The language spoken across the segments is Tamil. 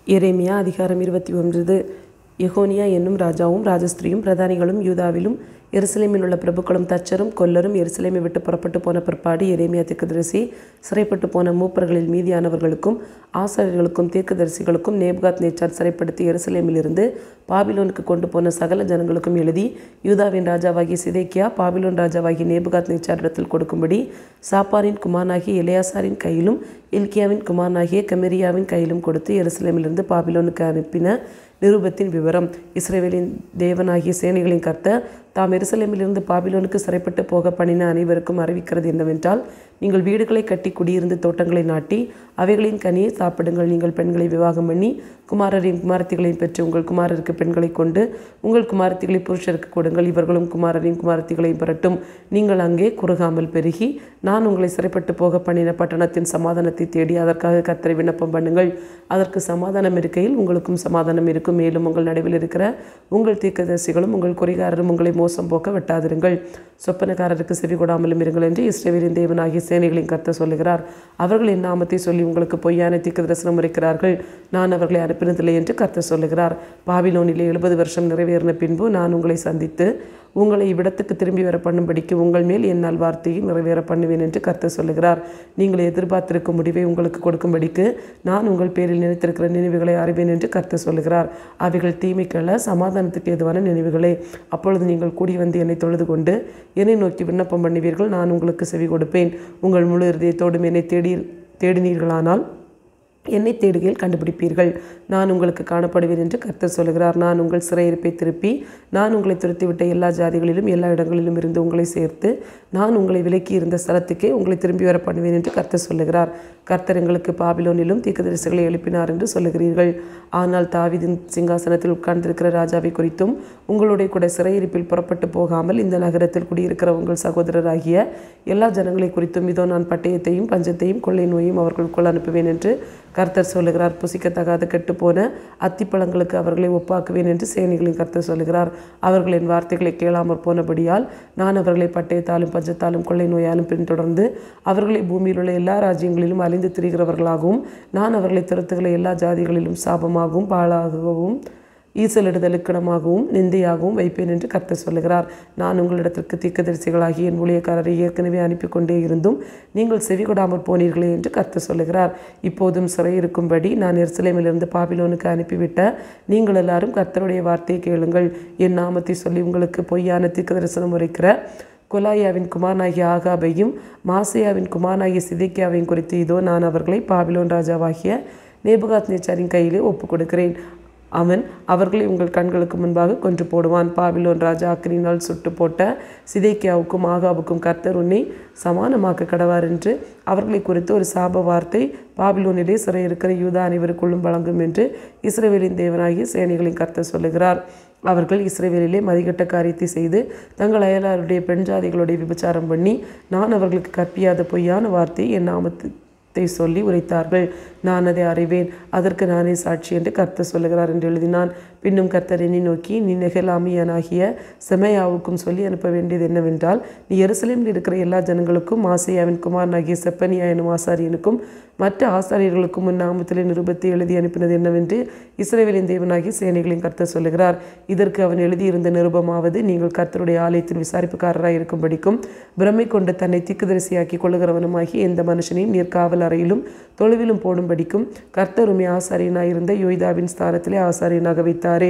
எரேமியா அதிகாரம் இருபத்தி ஒன்பது எகோனியா என்னும் ராஜாவும் ராஜஸ்திரியும் பிரதானிகளும் யூதாவிலும் எருசலேமில் உள்ள பிரபுக்களும் தச்சரும் கொல்லரும் எருசலேமை விட்டு புறப்பட்டு போன பிற்பாடு எரேமியா தீர்க்கதரிசி சிறைப்பட்டு போன மூப்பர்களில் மீதியானவர்களுக்கும் ஆசாரியர்களுக்கும் தீர்க்கதரிசிகளுக்கும் நேப்காத் நேச்சார் சிறைப்படுத்தி எருசலேமிலிருந்து பாபிலோனுக்கு கொண்டு போன சகல ஜனங்களுக்கும் எழுதி யூதாவின் ராஜாவாகிய சிதேக்கியா பாபிலோன் ராஜாவாகிய நேபுகாத் நேச்சாரிடத்தில் கொடுக்கும்படி சாப்பாரின் குமாரனாகிய எலியாசாரின் கையிலும் இல்கியாவின் குமாரனாகிய கமெரியாவின் கையிலும் கொடுத்து எருசலேமிலிருந்து பாபிலோனுக்கு அனுப்பின நிருபத்தின் விவரம் இஸ்ரேவேலின் தேவனாகிய சேனைகளின் கர்த்தர் தாம் எருசலேமிலிருந்து பாபிலோனுக்கு சிறைப்பட்டு போக பண்ணின அனைவருக்கும் அறிவிக்கிறது என்னவென்றால் நீங்கள் வீடுகளை கட்டி குடியிருந்து தோட்டங்களை நாட்டி அவைகளின் கனியை சாப்பிடுங்கள் நீங்கள் பெண்களை விவாகம் பண்ணி குமாரரின் குமாரத்திகளையும் பெற்று உங்கள் குமாரருக்கு பெண்களை கொண்டு உங்கள் குமாரத்திகளை புருஷருக்கு கொடுங்கள் இவர்களும் குமாரரின் குமாரத்திகளையும் பெறட்டும் நீங்கள் அங்கே குறுகாமல் பெருகி நான் உங்களை சிறைப்பட்டு போக பண்ணின பட்டணத்தின் சமாதானத்தை தேடி அதற்காக கத்தரை விண்ணப்பம் பண்ணுங்கள் அதற்கு சமாதானம் இருக்கையில் உங்களுக்கும் சமாதானம் இருக்கும் மேலும் உங்கள் நடுவில் இருக்கிற உங்கள் தீர்க்கதரிசிகளும் உங்கள் குறிகாரரும் உங்களை மோசம் போக்க வெட்டாதிருங்கள் சொப்பனக்காரருக்கு செவி கொடாமலும் இருங்கள் என்று இஸ்ரேவேலின் தேவனாகிய சேனைகளின் கர்த்தர் சொல்லுகிறார் அவர்கள் என் நாமத்தை சொல்லி உங்களுக்கு பொய்யான தீர்க்க தரிசனம் உரைக்கிறார்கள் நான் அவர்களை அனுப்பினதில்லை என்று கர்த்தர் சொல்லுகிறார் பாபிலோனிலே எழுபது வருஷம் நிறைவேறின பின்பு நான் உங்களை சந்தித்து உங்களை இவ்விடத்துக்கு திரும்பி வர பண்ணும்படிக்கு உங்கள் மேல் என் நல்வார்த்தையை நிறைவேற பண்ணுவேன் என்று கர்த்தர் சொல்லுகிறார் நீங்கள் எதிர்பார்த்திருக்கும் முடிவை உங்களுக்கு கொடுக்கும்படிக்கு நான் உங்கள் பேரில் நினைத்திருக்கிற நினைவுகளை அறிவேன் என்று கர்த்தர் சொல்லுகிறார் அவைகள் தீமைக்கல்ல சமாதானத்துக்கு ஏதுவான நினைவுகளே அப்பொழுது நீங்கள் கூடி வந்து என்னை தொழுது கொண்டு என்னை நோக்கி விண்ணப்பம் பண்ணுவீர்கள் நான் உங்களுக்கு செவி கொடுப்பேன் உங்கள் முழு இருதயத்தோடும் என்னை தேடி தேடினீர்களானால் என்னை தேடுகையில் கண்டுபிடிப்பீர்கள் நான் உங்களுக்கு காணப்படுவேன் என்று கர்த்தர் சொல்கிறார் நான் உங்கள் சிறையிருப்பை திருப்பி நான் உங்களை துரத்திவிட்ட எல்லா ஜாதிகளிலும் எல்லா இடங்களிலும் இருந்து உங்களை சேர்த்து நான் உங்களை விலக்கி இருந்த ஸ்தலத்துக்கே உங்களை திரும்பி வர பண்ணுவேன் என்று கர்த்தர் சொல்லுகிறார் கர்த்தர் எங்களுக்கு பாபிலோனிலும் தீர்க்கதரிசிகளை எழுப்பினார் என்று சொல்லுகிறீர்கள் ஆனால் தாவிதின் சிங்காசனத்தில் உட்கார்ந்திருக்கிற ராஜாவை குறித்தும் உங்களுடைய கூட சிறையிருப்பில் புறப்பட்டு போகாமல் இந்த நகரத்தில் குடியிருக்கிற உங்கள் சகோதரராகிய எல்லா ஜனங்களை குறித்தும் இதோ நான் பட்டயத்தையும் பஞ்சத்தையும் கொள்ளை நோயும் அவர்களுக்குள் அனுப்புவேன் என்று கர்த்தர் சொல்லுகிறார் புசிக்கத்தகாத கெட்டுப்போன அத்திப்பழங்களுக்கு அவர்களை ஒப்பாக்குவேன் என்று சேனைகளின் கர்த்தர் சொல்லுகிறார் அவர்கள் என் வார்த்தைகளை கேளாமற் போனபடியால் நான் அவர்களை பட்டயத்தாலும் பஞ்சத்தாலும் கொள்ளை நோயாலும் பின்தொடர்ந்து அவர்களை பூமியில் உள்ள எல்லா ராஜ்யங்களிலும் அழிந்து திரிகிறவர்களாகவும் நான் அவர்களை துரத்துகிற எல்லா ஜாதிகளிலும் சாபமாகவும் பாழாகவும் ஈசலிடுதலுக்கிடமாகவும் நிந்தையாகவும் வைப்பேன் என்று கர்த்தர் சொல்லுகிறார் நான் உங்களிடத்திற்கு தீர்க்கதரிசிகளாகி என் ஊழியக்காரரை ஏற்கனவே அனுப்பி கொண்டே இருந்தும் நீங்கள் செவி கொடாமற் போனீர்களே என்று கர்த்தர் சொல்லுகிறார் இப்போதும் சிறையிருக்கும்படி நான் எருசலேமிலிருந்து பாபிலோனுக்கு அனுப்பிவிட்ட நீங்கள் எல்லாரும் கர்த்தருடைய வார்த்தையை கேளுங்கள் என் நாமத்தை சொல்லி உங்களுக்கு பொய்யான தீர்க்க தரிசனம் உரைக்கிற கொலாயாவின் குமாரனாகிய ஆகாபையும் மாசையாவின் குமாரனாகிய சிதைக்கியாவையும் குறித்து இதோ நான் அவர்களை பாபிலோன் ராஜாவாகிய நேபுகாத் நேச்சாரின் கையிலே ஒப்புக் கொடுக்கிறேன் அவன் அவர்களை உங்கள் கண்களுக்கு முன்பாக கொன்று போடுவான் பாபிலோன் ராஜா அக்கினினால் சுட்டு போட்ட சிதைக்கியாவுக்கும் ஆகாவுக்கும் கர்த்தர் உன்னை சமானமாக்க கடவார் என்று அவர்களை குறித்து ஒரு சாப வார்த்தை பாபிலோனிலே சிறை இருக்கிற யூதா அனைவருக்குள்ளும் வழங்கும் என்று இஸ்ரேவேலின் தேவனாகிய சேனைகளின் கர்த்தர் சொல்லுகிறார் அவர்கள் இஸ்ரேவேலிலே மதிகட்ட காரியத்தை செய்து தங்கள் அயலாருடைய பெண் ஜாதிகளுடைய விபச்சாரம் பண்ணி நான் அவர்களுக்கு கற்பியாத பொய்யான வார்த்தை என் நாமத்து சொல்லி உரைத்தார்கள் நான் அதை அறிவேன் அதற்கு நானே சாட்சி என்று கர்த்தர் சொல்லுகிறார் என்று எழுதினான் பின்னும் கர்த்தர் என்னை நோக்கி நீ நெகலாமியனாகிய செமையாவுக்கும் சொல்லி அனுப்ப வேண்டியது என்னவென்றால் நீ எருசலேமில் இருக்கிற எல்லா ஜனங்களுக்கும் ஆசையாவின் குமாரனாகிய செப்பனியா எனும் ஆசாரியனுக்கும் மற்ற ஆசாரியர்களுக்கும் முன் நாமத்திலே நிருபத்தை எழுதி அனுப்பினது என்னவென்று இஸ்ரேவேலின் தேவனாகிய சேனைகளின் கர்த்தர் சொல்லுகிறார் இதற்கு அவன் எழுதியிருந்த நிருபமாவது நீங்கள் கர்த்தருடைய ஆலயத்தின் விசாரிப்புக்காரராக இருக்கும்படிக்கும் பிரமை கொண்டு தன்னை திக்குதரிசியாக்கி கொள்ளுகிறவனுமாகி எந்த மனுஷனையும் நீர் காவல் அறையிலும் தொழுவிலும் போடும்படிக்கும் கர்த்தர் உண்மை ஆசாரியனாயிருந்த யோய்தாவின் ஸ்தானத்திலே ஆசாரியனாக வைத்தாரே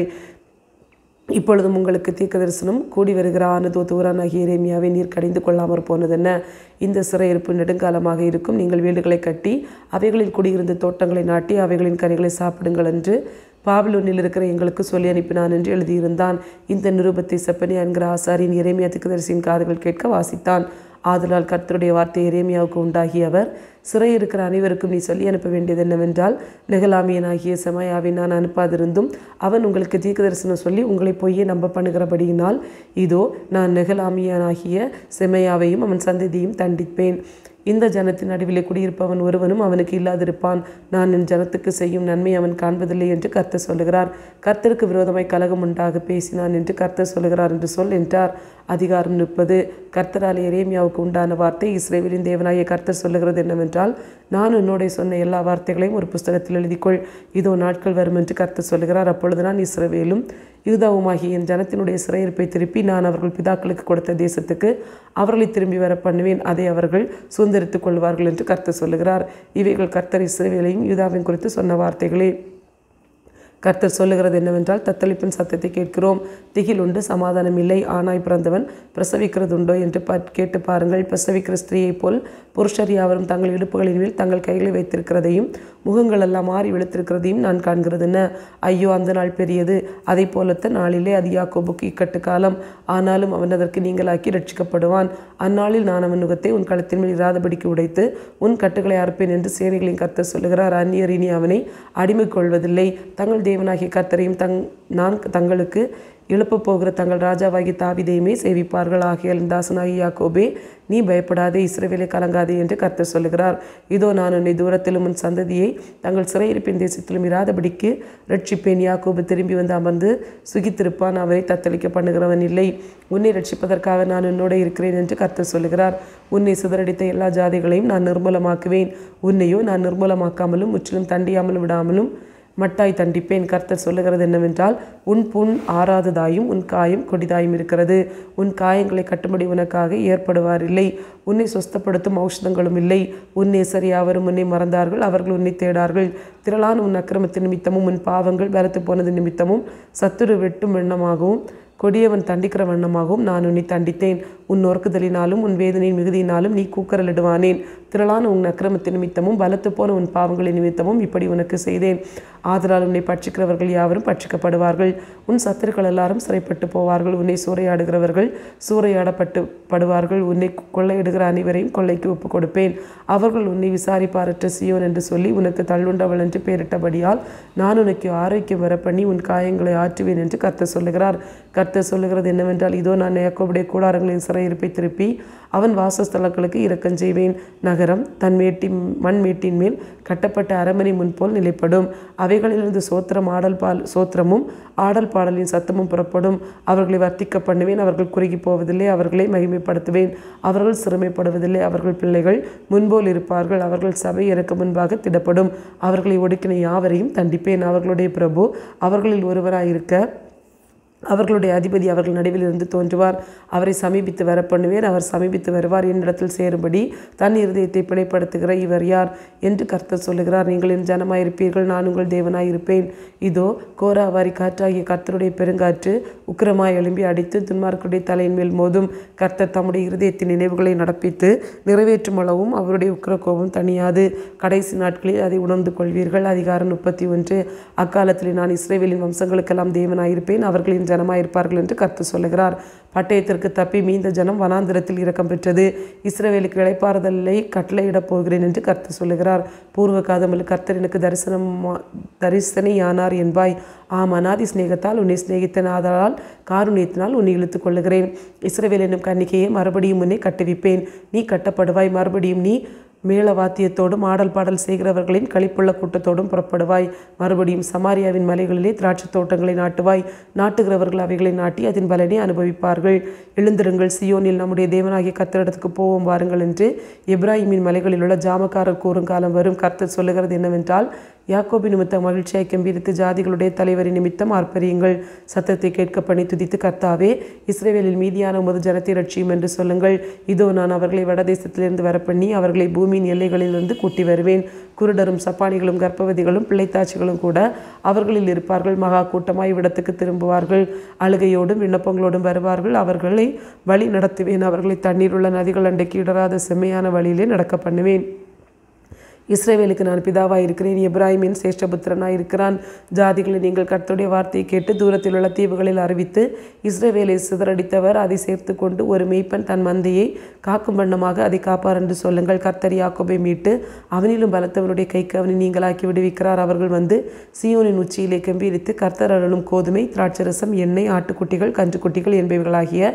இப்பொழுதும் உங்களுக்கு தீர்க்க தரிசனம் கூடி வருகிற ஆனதோ தூரானாகிய எரேமியாவை நீர் கடிந்து கொள்ளாமற் போனதென்ன இந்த சிறையிருப்பு நெடுங்காலமாக இருக்கும் நீங்கள் வீடுகளை கட்டி அவைகளில் குடியிருந்து தோட்டங்களை நாட்டி அவைகளின் கனிகளை சாப்பிடுங்கள் என்று பாபிலோனில் இருக்கிற எங்களுக்கு சொல்லி அனுப்பினான் என்று எழுதியிருந்தான் இந்த நிருபத்தை செப்பனியா என்கிற ஆசாரியின் இறைமையா திக்கதரிசியின் காதுகள் கேட்க வாசித்தான் ஆதலால் கர்த்தருடைய வார்த்தை எரேமியாவுக்கு உண்டாகி அவர் சிறை இருக்கிற அனைவருக்கும் நீ சொல்லி அனுப்ப வேண்டியது என்னவென்றால் நெகலாமியனாகிய செமையாவை நான் அனுப்பாதிருந்தும் அவன் உங்களுக்கு தீர்க்க தரிசனம் சொல்லி உங்களை பொய்யை நம்ப பண்ணுகிறபடியினால் இதோ நான் நெகலாமியனாகிய செமையாவையும் அவன் சந்ததியும் தண்டிப்பேன் இந்த ஜனத்தின் நடுவிலே குடியிருப்பவன் ஒருவனும் அவனுக்கு இல்லாதிருப்பான் நான் என் ஜனத்துக்கு செய்யும் நன்மை அவன் காண்பதில்லை என்று கர்த்தர் சொல்லுகிறார் கர்த்தருக்கு விரோதமாய் கலகம் உண்டாக பேசினான் என்று கர்த்தர் சொல்லுகிறார் என்று சொல் என்றார் அதிகாரம் முப்பது கர்த்தரால் எரேமியாவுக்கு உண்டான வார்த்தை இஸ்ரேவேலின் தேவனாய கர்த்தர் சொல்லுகிறது என்னவென்றால் நான் உன்னோட சொன்ன எல்லா வார்த்தைகளையும் ஒரு புஸ்தகத்தில் எழுதிக்கொள் இதோ நாட்கள் வரும் என்று கர்த்தர் சொல்லுகிறார் அப்பொழுது நான் இஸ்ரவேலும் யூதாவுமாகிய என் ஜனத்தினுடைய சிறையிருப்பை திருப்பி நான் அவர்கள் பிதாக்களுக்கு கொடுத்த தேசத்துக்கு அவர்களை திரும்பி வர பண்ணுவேன் அதை அவர்கள் சுதந்திரித்துக் கொள்வார்கள் என்று கர்த்தர் சொல்லுகிறார் இவைகள் கர்த்தர் இஸ்ரவேலையும் யூதாவையும் குறித்து சொன்ன வார்த்தைகளே கர்த்தர் சொல்லுகிறது என்னவென்றால் தத்தளிப்பின் சத்தத்தை கேட்கிறோம் திகில் உண்டு சமாதானம் இல்லை ஆனாய் பிறந்தவன் பிரசவிக்கிறது உண்டோ என்று பா கேட்டு பாருங்கள் பிரசவிக்கிற ஸ்திரீயைப் போல் புருஷர் யாவரும் தங்கள் இடுப்புகளின் மேல் தங்கள் கைகளை வைத்திருக்கிறதையும் முகங்கள் எல்லாம் மாறி விழுத்திருக்கிறதையும் நான் காண்கிறதுன்னு ஐயோ அந்த நாள் பெரியது அதை போலத்த நாளிலே அது யாக்கோபுக்கு இக்கட்டு காலம் ஆனாலும் அவன் அதற்கு நீங்களாக்கி ரட்சிக்கப்படுவான் அந்நாளில் நான் அவன் முகத்தை உன் களத்தின் மேல் இராதபடிக்கு உடைத்து உன் கட்டுகளை அறுப்பேன் என்று சேனைகளின் கர்த்தர் சொல்லுகிறார் அந்நியர் இனி அவனை அடிமை கொள்வதில்லை தங்கள் தேவனாகிய கர்த்தரையும் தங் நான் தங்களுக்கு எழுப்பப் போகிற தங்கள் ராஜாவாகி தாவிதையுமே சேவிப்பார்கள் ஆகியால் தாசனாகி யாக்கோபே நீ பயப்படாதே இஸ்ரவேலை கலங்காதே என்று கர்த்தர் சொல்லுகிறார் இதோ நான் உன்னை தூரத்திலும் உன் சந்ததியை தங்கள் சிறையிருப்பின் தேசத்திலும் இராதபடிக்கு ரட்சிப்பேன் யாக்கோபு திரும்பி வந்து அமர்ந்து சுகித்திருப்பான் அவரை தத்தளிக்க பண்ணுகிறவன் இல்லை உன்னை ரட்சிப்பதற்காக நான் உன்னோட இருக்கிறேன் என்று கர்த்தர் சொல்லுகிறார் உன்னை சிதறடித்த எல்லா ஜாதிகளையும் நான் நிர்மூலமாக்குவேன் உன்னையோ நான் நிர்மூலமாக்காமலும் முற்றிலும் தண்டியாமலும் விடாமலும் மட்டாய் தண்டிப்பேன் கர்த்தர் சொல்லுகிறது என்னவென்றால் உன் புண் ஆறாததாயும் உன் காயம் கொடிதாயும் இருக்கிறது உன் காயங்களை கட்டும்படி உனக்காக ஏற்படுவாரில்லை உன்னை சொஸ்தப்படுத்தும் ஔஷதங்களும் இல்லை உன் நேசர் யாவரும் உன்னை மறந்தார்கள் அவர்கள் உன்னை தேடார்கள் திரளான உன் அக்கிரமத்தின் நிமித்தமும் உன் பாவங்கள் பலத்து போனது நிமித்தமும் சத்துரு வெட்டும் எண்ணமாகவும் கொடியவன் தண்டிக்கிற வண்ணமாகவும் நான் உன்னை தண்டித்தேன் உன் நொறுக்குதலினாலும் உன் வேதனையின் மிகுதியினாலும் நீ கூக்கரலிடுவானேன் திரளான உன் அக்கிரமத்தின் நிமித்தமும் பலத்து போன உன் பாவங்களின் நிமித்தமும் இப்படி உனக்கு செய்தேன் ஆதலால் உன்னை பட்சிக்கிறவர்கள் யாவரும் பட்சிக்கப்படுவார்கள் உன் சத்துருக்கள் எல்லாரும் சிறைப்பட்டு போவார்கள் உன்னை சூறையாடுகிறவர்கள் சூறையாடப்பட்டு படுவார்கள் உன்னை கொள்ளையிடுகிற அனைவரையும் கொள்ளைக்கு ஒப்புக் கொடுப்பேன் அவர்கள் உன்னை விசாரிப்பாரற்ற சியோன் என்று சொல்லி உனக்கு தள்ளுண்டவள் என்று பெயரிட்டபடியால் நான் உனக்கு ஆரோக்கியம் வர பண்ணி உன் காயங்களை ஆற்றுவேன் என்று கர்த்தர் சொல்லுகிறார் கர்த்தர் சொல்லுகிறது என்னவென்றால் இதோ நான் யாக்கோபுடைய கூடாரங்களின் சிறையிருப்பை திருப்பி அவன் வாசஸ்தலங்களுக்கு இரக்கம் செய்வேன் நகரம் தன் மேட்டி மண் மேட்டின் மேல் கட்டப்பட்ட அரமனை முன்போல் நிலைப்படும் அவைகளிலிருந்து சோத்திரம் ஆடல் பால் சோத்திரமும் ஆடல் பாடலின் சத்தமும் புறப்படும் அவர்களை வர்த்திக்க பண்ணுவேன் அவர்கள் குறுகி போவதில்லை அவர்களை மகிமைப்படுத்துவேன் அவர்கள் சிறுமைப்படுவதில்லை அவர்கள் பிள்ளைகள் முன்போல் இருப்பார்கள் அவர்கள் சபை எனக்கு முன்பாக திடப்படும் அவர்களை ஒடுக்கின யாவரையும் தண்டிப்பேன் அவர்களுடைய பிரபு அவர்களில் ஒருவராயிருக்க அவர்களுடைய அதிபதி அவர்கள் நடுவில் இருந்து தோன்றுவார் அவரை சமீபித்து வர பண்ணுவேன் அவர் சமீபித்து வருவார் என்னிடத்தில் சேரும்படி தன் இருதயத்தை பிணைப்படுத்துகிற இவர் யார் என்று கர்த்தர் சொல்லுகிறார் நீங்கள் என் ஜனமாயிருப்பீர்கள் நான் உங்கள் தேவனாயிருப்பேன் இதோ கோராவாரி காற்றாகிய கர்த்தருடைய பெருங்காற்று உக்கிரமாய் எழும்பி அடித்து துன்மார்க்குடைய தலையின் மேல் மோதும் கர்த்தர் தம்முடைய இருதயத்தின் நினைவுகளை நடப்பித்து நிறைவேற்றும் அளவும் அவருடைய உக்கிரகோபம் தணியாது கடைசி நாட்களில் அதை உணர்ந்து கொள்வீர்கள் அதிகாரம் முப்பத்தி ஒன்று அக்காலத்தில் நான் இஸ்ரேவேலின் வம்சங்களுக்கெல்லாம் தேவனாயிருப்பேன் அவர்களின் ஜனமாயிருப்பார்கள் என்று கர்த்து சொல்லுகிறார் பட்டயத்திற்கு தப்பி மீந்த ஜனம் வனாந்திரத்தில் இரக்கம் பெற்றது இஸ்ரவேலுக்கு இழைப்பாறுதலை கட்டளையிடப் போகிறேன் என்று கர்த்து சொல்லுகிறார் பூர்வ காதமில் கர்த்தர் எனக்கு தரிசனம் தரிசனையானார் என்பாய் ஆம் அநாதி சிநேகத்தால் உன்னை சிநேகித்தன் ஆதலால் காருண்யத்தினால் உன்னை இழுத்துக் கொள்ளுகிறேன் இஸ்ரவேல் என்னும் கன்னிகையை மறுபடியும் உன்னை கட்டுவிப்பேன் நீ கட்டப்படுவாய் மறுபடியும் நீ மேளவாத்தியத்தோடும் ஆடல் பாடல் செய்கிறவர்களின் களிப்புள்ள கூட்டத்தோடும் புறப்படுவாய் மறுபடியும் சமாரியாவின் மலைகளிலே திராட்சை தோட்டங்களை நாட்டுவாய் நாட்டுகிறவர்கள் அவைகளை நாட்டி அதன் பலனை அனுபவிப்பார்கள் எழுந்திருங்கள் சியோனில் நம்முடைய தேவனாகிய கத்தரிடத்துக்கு போவோம் வாருங்கள் என்று எப்ராஹிமின் மலைகளில் உள்ள ஜாமக்காரர் கூறும் காலம் வரும் கர்த்தர் சொல்லுகிறது என்னவென்றால் யாக்கோபி நிமித்தம் மகிழ்ச்சியாய் கம்பீரித்து ஜாதிகளுடைய தலைவரின் நிமித்தம் ஆர்ப்பரியுங்கள் சத்தத்தை கேட்க பண்ணி துதித்து கர்த்தாவே இஸ்ரேவேலில் மீதியான உமது ஜனத்தை ரட்சியும் என்று சொல்லுங்கள் இதோ நான் அவர்களை வடதேசத்திலிருந்து வரப்பண்ணி அவர்களை பூமியின் எல்லைகளிலிருந்து கூட்டி வருவேன் குருடரும் சப்பானிகளும் கர்ப்பவதிகளும் பிள்ளைத்தாட்சிகளும் கூட அவர்களில் இருப்பார்கள் மகா கூட்டமாய் இவ்விடத்துக்கு திரும்புவார்கள் அழுகையோடும் விண்ணப்பங்களோடும் வருவார்கள் அவர்களை வழி நடத்துவேன் அவர்களை தண்ணீருள்ள நதிகள் அண்டைக்கு இடராத செம்மையான வழியிலே நடக்க பண்ணுவேன் இஸ்ரேவேலுக்கு நான் பிதாவாய் இருக்கிறேன் எப்ராஹிமின் சேஷ்டபுத்திரனாய் இருக்கிறான் ஜாதிகளை நீங்கள் கர்த்தருடைய வார்த்தையை கேட்டு தூரத்தில் உள்ள தீவுகளில் அறிவித்து இஸ்ரேவேலை சிதறடித்தவர் அதை சேர்த்து கொண்டு ஒரு மெய்ப்பன் தன் மந்தையை காக்கும் வண்ணமாக அதை காப்பார் என்று சொல்லுங்கள் கர்த்தர் யாக்கோபை மீட்டு அவனிலும் பலத்தவனுடைய கைக்கு அவனை நீங்களாக்கி விடுவிக்கிறார் அவர்கள் வந்து சியோனின் உச்சியிலே கம்பீரித்து கர்த்தர் அருளும் கோதுமை திராட்சரசம் எண்ணெய் ஆட்டுக்குட்டிகள் கன்றுக்குட்டிகள் என்பவைகளாகிய